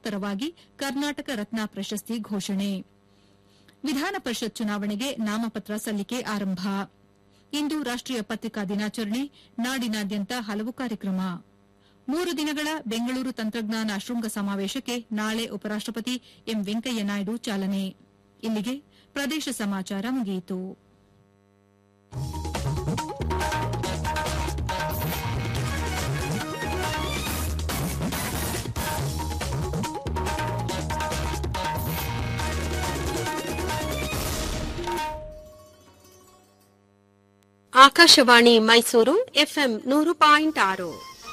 ಮರಣೋತ್ತರವಾಗಿ ಕರ್ನಾಟಕ ರತ್ನ ಪ್ರಶಸ್ತಿ ಘೋಷಣೆ ವಿಧಾನ ಪರಿಷತ್ ಚುನಾವಣೆಗೆ ನಾಮಪತ್ರ ಸಲ್ಲಿಕೆ ಆರಂಭ ಇಂದು ರಾಷ್ಟೀಯ ಪತ್ರಿಕಾ ದಿನಾಚರಣೆ ನಾಡಿನಾದ್ಯಂತ ಹಲವು ಕಾರ್ಯಕ್ರಮ ಮೂರು ದಿನಗಳ ಬೆಂಗಳೂರು ತಂತ್ರಜ್ಞಾನ ಶೃಂಗ ಸಮಾವೇಶಕ್ಕೆ ನಾಳೆ ಉಪರಾಷ್ಟಪತಿ ಎಂ ವೆಂಕಯ್ಯನಾಯ್ಡು ಚಾಲನೆ ಇಲ್ಲಿಗೆ ಪ್ರದೇಶ ಸಮಾಚಾರ ಮುಗಿಯಿತು ಆಕಾಶವಾಣಿ ಮೈಸೂರು ಎಫ್ಎಂ ನೂರು ಪಾಯಿಂಟ್ ಆರು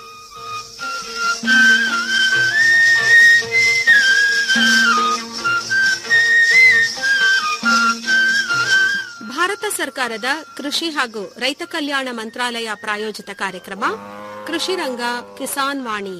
ಭಾರತ ಸರ್ಕಾರದ ಕೃಷಿ ಹಾಗೂ ರೈತ ಕಲ್ಯಾಣ ಮಂತ್ರಾಲಯ ಪ್ರಾಯೋಜಿತ ಕಾರ್ಯಕ್ರಮ ಕೃಷಿ ರಂಗ ಕಿಸಾನ್ ವಾಣಿ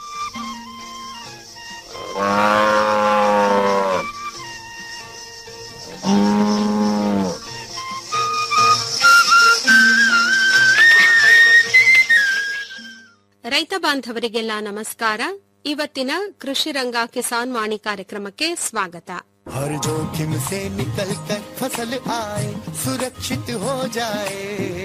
ರೈತ ಬಾಂಧವರಿಗೆಲ್ಲ ನಮಸ್ಕಾರ ಇವತ್ತಿನ ಕೃಷಿ ರಂಗ ಕಿಸಾನ್ ವಾಣಿ ಕಾರ್ಯಕ್ರಮಕ್ಕೆ ಸ್ವಾಗತ हर जोखिम से निकल कर फसल आए सुरक्षित हो जाए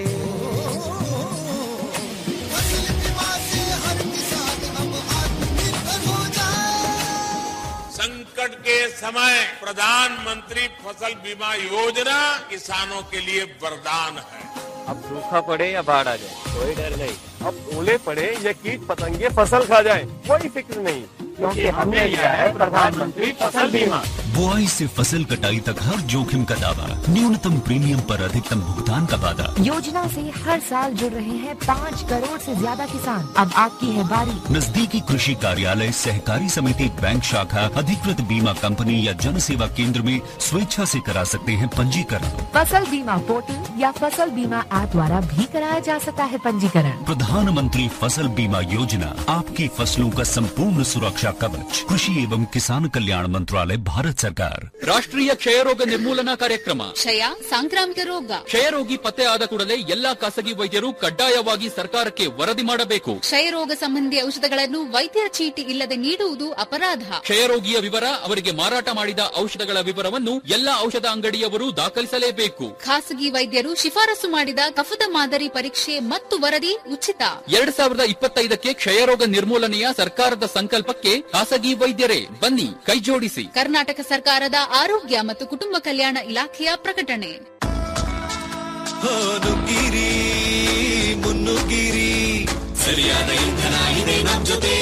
फसल बीमा से हर किसान अब आत्मनिर्भर हो जाए संकट के समय प्रधानमंत्री फसल बीमा योजना किसानों के लिए वरदान है अब सूखा पड़े या बाढ़ आ जाए कोई डर नहीं अब ओले पड़े या कीट पतंगे फसल खा जाए कोई फिक्र नहीं क्योंकि हमने लिया है प्रधानमंत्री फसल बीमा बुआई से फसल कटाई तक हर जोखिम का दावा न्यूनतम प्रीमियम पर अधिकतम भुगतान का वादा योजना से हर साल जुड़ रहे हैं पाँच करोड़ से ज्यादा किसान अब आपकी है बारी नजदीकी कृषि कार्यालय सहकारी समिति बैंक शाखा अधिकृत बीमा कंपनी या जन सेवा केंद्र में स्वेच्छा से करा सकते हैं पंजीकरण फसल बीमा पोर्टल या फसल बीमा ऐप द्वारा भी कराया जा सकता है पंजीकरण प्रधानमंत्री फसल बीमा योजना आपकी फसलों का संपूर्ण सुरक्षा कवच कृषि एवं किसान कल्याण मंत्रालय भारत सरकार ರಾಷ್ಟ್ರೀಯ ಕ್ಷಯರೋಗ ನಿರ್ಮೂಲನಾ ಕಾರ್ಯಕ್ರಮ ಕ್ಷಯ ಸಾಂಕ್ರಾಮಿಕ ರೋಗ ಕ್ಷಯರೋಗಿ ಪತ್ತೆ ಆದ ಕೂಡಲೇ ಎಲ್ಲಾ ಖಾಸಗಿ ವೈದ್ಯರು ಕಡ್ಡಾಯವಾಗಿ ಸರ್ಕಾರಕ್ಕೆ ವರದಿ ಮಾಡಬೇಕು ಕ್ಷಯರೋಗ ಸಂಬಂಧಿ ಔಷಧಗಳನ್ನು ವೈದ್ಯರ ಚೀಟಿ ಇಲ್ಲದೆ ನೀಡುವುದು ಅಪರಾಧ ಕ್ಷಯರೋಗಿಯ ವಿವರ ಅವರಿಗೆ ಮಾರಾಟ ಮಾಡಿದ ಔಷಧಗಳ ವಿವರವನ್ನು ಎಲ್ಲಾ ಔಷಧ ಅಂಗಡಿಯವರು ದಾಖಲಿಸಲೇಬೇಕು ಖಾಸಗಿ ವೈದ್ಯರು ಶಿಫಾರಸು ಮಾಡಿದ ಕಫದ ಮಾದರಿ ಪರೀಕ್ಷೆ ಮತ್ತು ವರದಿ ಉಚಿತ ಎರಡ್ ಸಾವಿರದ ಇಪ್ಪತ್ತೈದಕ್ಕೆ ಕ್ಷಯರೋಗ ನಿರ್ಮೂಲನೆಯ ಸರ್ಕಾರದ ಸಂಕಲ್ಪಕ್ಕೆ ಖಾಸಗಿ ವೈದ್ಯರೇ ಬನ್ನಿ ಕೈಜೋಡಿಸಿ ಕರ್ನಾಟಕ ಸರ್ಕಾರದ ಆರೋಗ್ಯ ಮತ್ತು ಕುಟುಂಬ ಕಲ್ಯಾಣ ಇಲಾಖೆಯ ಪ್ರಕಟಣೆ ನುಗ್ಗಿರಿ ಮುನ್ನುಗ್ಗಿರಿ ಸರಿಯಾದ ಇಂಧನ ಇದೆ ನಮ್ ಜೊತೆ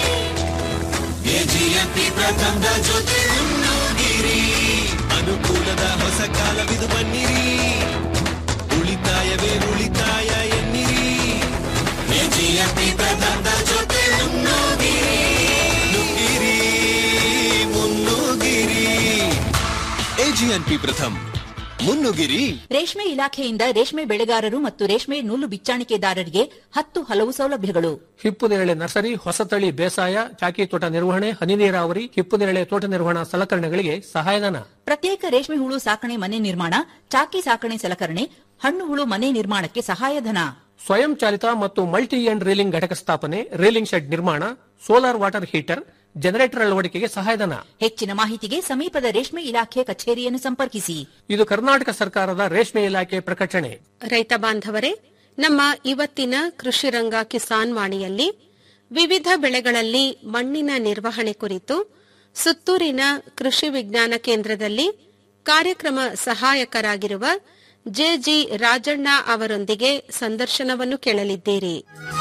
ಎಜಿಎಂಪಿ ಪ್ರಥಮದ ಜೊತೆ ಮುನ್ನುಗ್ಗಿರಿ ಅನುಕೂಲದ ಹೊಸ ಕಾಲವಿದು ಬನ್ನಿರಿ ಉಳಿತಾಯವೇ ಉಳಿತಾಯ ಎನ್ನಿರಿ ಎಜಿಎಂಪಿ ಪ್ರಥಮದ ಜೊತೆ ಮುನ್ನುಗ್ಗಿರಿ ನುಗ್ಗಿರಿ ಮುನ್ನುಗ್ಗಿರಿ ಎಜಿಎನ್ಪಿ ಪ್ರಥಮ್ ಮುನ್ನುಗ್ಗಿರಿ ರೇಷ್ಮೆ ಇಲಾಖೆಯಿಂದ ರೇಷ್ಮೆ ಬೆಳೆಗಾರರು ಮತ್ತು ರೇಷ್ಮೆ ನೂಲು ಬಿಚ್ಚಾಣಿಕೆದಾರರಿಗೆ ಹತ್ತು ಹಲವು ಸೌಲಭ್ಯಗಳು ಹಿಪ್ಪು ನೇರಳೆ ನರ್ಸರಿ ಹೊಸತಳಿ ಬೇಸಾಯ ಚಾಕಿ ತೋಟ ನಿರ್ವಹಣೆ ಹನಿ ನೀರಾವರಿ ಹಿಪ್ಪು ನೇರಳೆ ತೋಟ ನಿರ್ವಹಣಾ ಸಲಕರಣೆಗಳಿಗೆ ಸಹಾಯಧನ ಪ್ರತ್ಯೇಕ ರೇಷ್ಮೆ ಹುಳು ಸಾಕಣೆ ಮನೆ ನಿರ್ಮಾಣ ಚಾಕಿ ಸಾಕಣೆ ಸಲಕರಣೆ ಹಣ್ಣು ಹುಳು ಮನೆ ನಿರ್ಮಾಣಕ್ಕೆ ಸಹಾಯಧನ ಸ್ವಯಂ ಚಾಲಿತ ಮತ್ತು ಮಲ್ಟಿ ಎಂಡ್ ರೀಲಿಂಗ್ ಘಟಕ ಸ್ಥಾಪನೆ ರೀಲಿಂಗ್ ಶೆಡ್ ನಿರ್ಮಾಣ ಸೋಲಾರ್ ವಾಟರ್ ಹೀಟರ್ ಜನರೇಟರ್ ಅಳವಡಿಕೆಗೆ ಸಹಾಯಧನ ಹೆಚ್ಚಿನ ಮಾಹಿತಿಗೆ ಸಮೀಪದ ರೇಷ್ಮೆ ಇಲಾಖೆ ಕಚೇರಿಯನ್ನು ಸಂಪರ್ಕಿಸಿ ಇದು ಕರ್ನಾಟಕ ಸರ್ಕಾರದ ರೇಷ್ಮೆ ಇಲಾಖೆ ಪ್ರಕಟಣೆ ರೈತ ಬಾಂಧವರೇ ನಮ್ಮ ಇವತ್ತಿನ ಕೃಷಿ ರಂಗ ಕಿಸಾನ್ ವಾಣಿಯಲ್ಲಿ ವಿವಿಧ ಬೆಳೆಗಳಲ್ಲಿ ಮಣ್ಣಿನ ನಿರ್ವಹಣೆ ಕುರಿತು ಸುತ್ತೂರಿನ ಕೃಷಿ ವಿಜ್ಞಾನ ಕೇಂದ್ರದಲ್ಲಿ ಕಾರ್ಯಕ್ರಮ ಸಹಾಯಕರಾಗಿರುವ ಜೆಜಿ ರಾಜಣ್ಣ ಅವರೊಂದಿಗೆ ಸಂದರ್ಶನವನ್ನು ಕೇಳಲಿದ್ದೀರಿ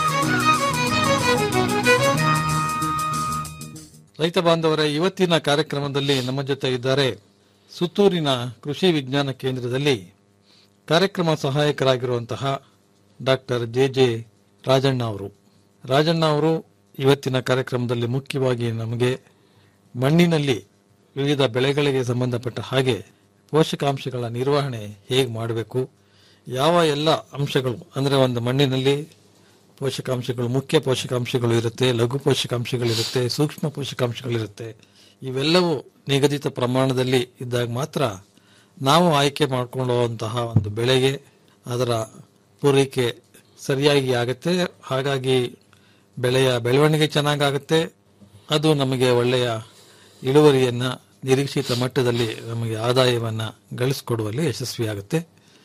ರೈತ ಬಾಂಧವರ ಇವತ್ತಿನ ಕಾರ್ಯಕ್ರಮದಲ್ಲಿ ನಮ್ಮ ಜೊತೆ ಇದ್ದಾರೆ ಸುತ್ತೂರಿನ ಕೃಷಿ ವಿಜ್ಞಾನ ಕೇಂದ್ರದಲ್ಲಿ ಕಾರ್ಯಕ್ರಮ ಸಹಾಯಕರಾಗಿರುವಂತಹ ಡಾಕ್ಟರ್ ಜೆ ಜೆ ರಾಜಣ್ಣ ಅವರು ರಾಜಣ್ಣ ಅವರು ಇವತ್ತಿನ ಕಾರ್ಯಕ್ರಮದಲ್ಲಿ ಮುಖ್ಯವಾಗಿ ನಮಗೆ ಮಣ್ಣಿನಲ್ಲಿ ವಿವಿಧ ಬೆಳೆಗಳಿಗೆ ಸಂಬಂಧಪಟ್ಟ ಹಾಗೆ ಪೋಷಕಾಂಶಗಳ ನಿರ್ವಹಣೆ ಹೇಗೆ ಮಾಡಬೇಕು ಯಾವ ಎಲ್ಲ ಅಂಶಗಳು ಅಂದರೆ ಒಂದು ಮಣ್ಣಿನಲ್ಲಿ ಪೋಷಕಾಂಶಗಳು ಮುಖ್ಯ ಪೋಷಕಾಂಶಗಳು ಇರುತ್ತೆ ಲಘು ಪೋಷಕಾಂಶಗಳಿರುತ್ತೆ ಸೂಕ್ಷ್ಮ ಪೋಷಕಾಂಶಗಳಿರುತ್ತೆ ಇವೆಲ್ಲವೂ ನಿಗದಿತ ಪ್ರಮಾಣದಲ್ಲಿ ಇದ್ದಾಗ ಮಾತ್ರ ನಾವು ಆಯ್ಕೆ ಮಾಡಿಕೊಳ್ಳುವಂತಹ ಒಂದು ಬೆಳೆಗೆ ಅದರ ಪೂರೈಕೆ ಸರಿಯಾಗಿ ಆಗುತ್ತೆ ಹಾಗಾಗಿ ಬೆಳೆಯ ಬೆಳವಣಿಗೆ ಚೆನ್ನಾಗಾಗುತ್ತೆ ಅದು ನಮಗೆ ಒಳ್ಳೆಯ ಇಳುವರಿಯನ್ನ ನಿರೀಕ್ಷಿತ ಮಟ್ಟದಲ್ಲಿ ನಮಗೆ ಆದಾಯವನ್ನ ಗಳಿಸಿಕೊಡುವಲ್ಲಿ ಯಶಸ್ವಿಯಾಗುತ್ತೆ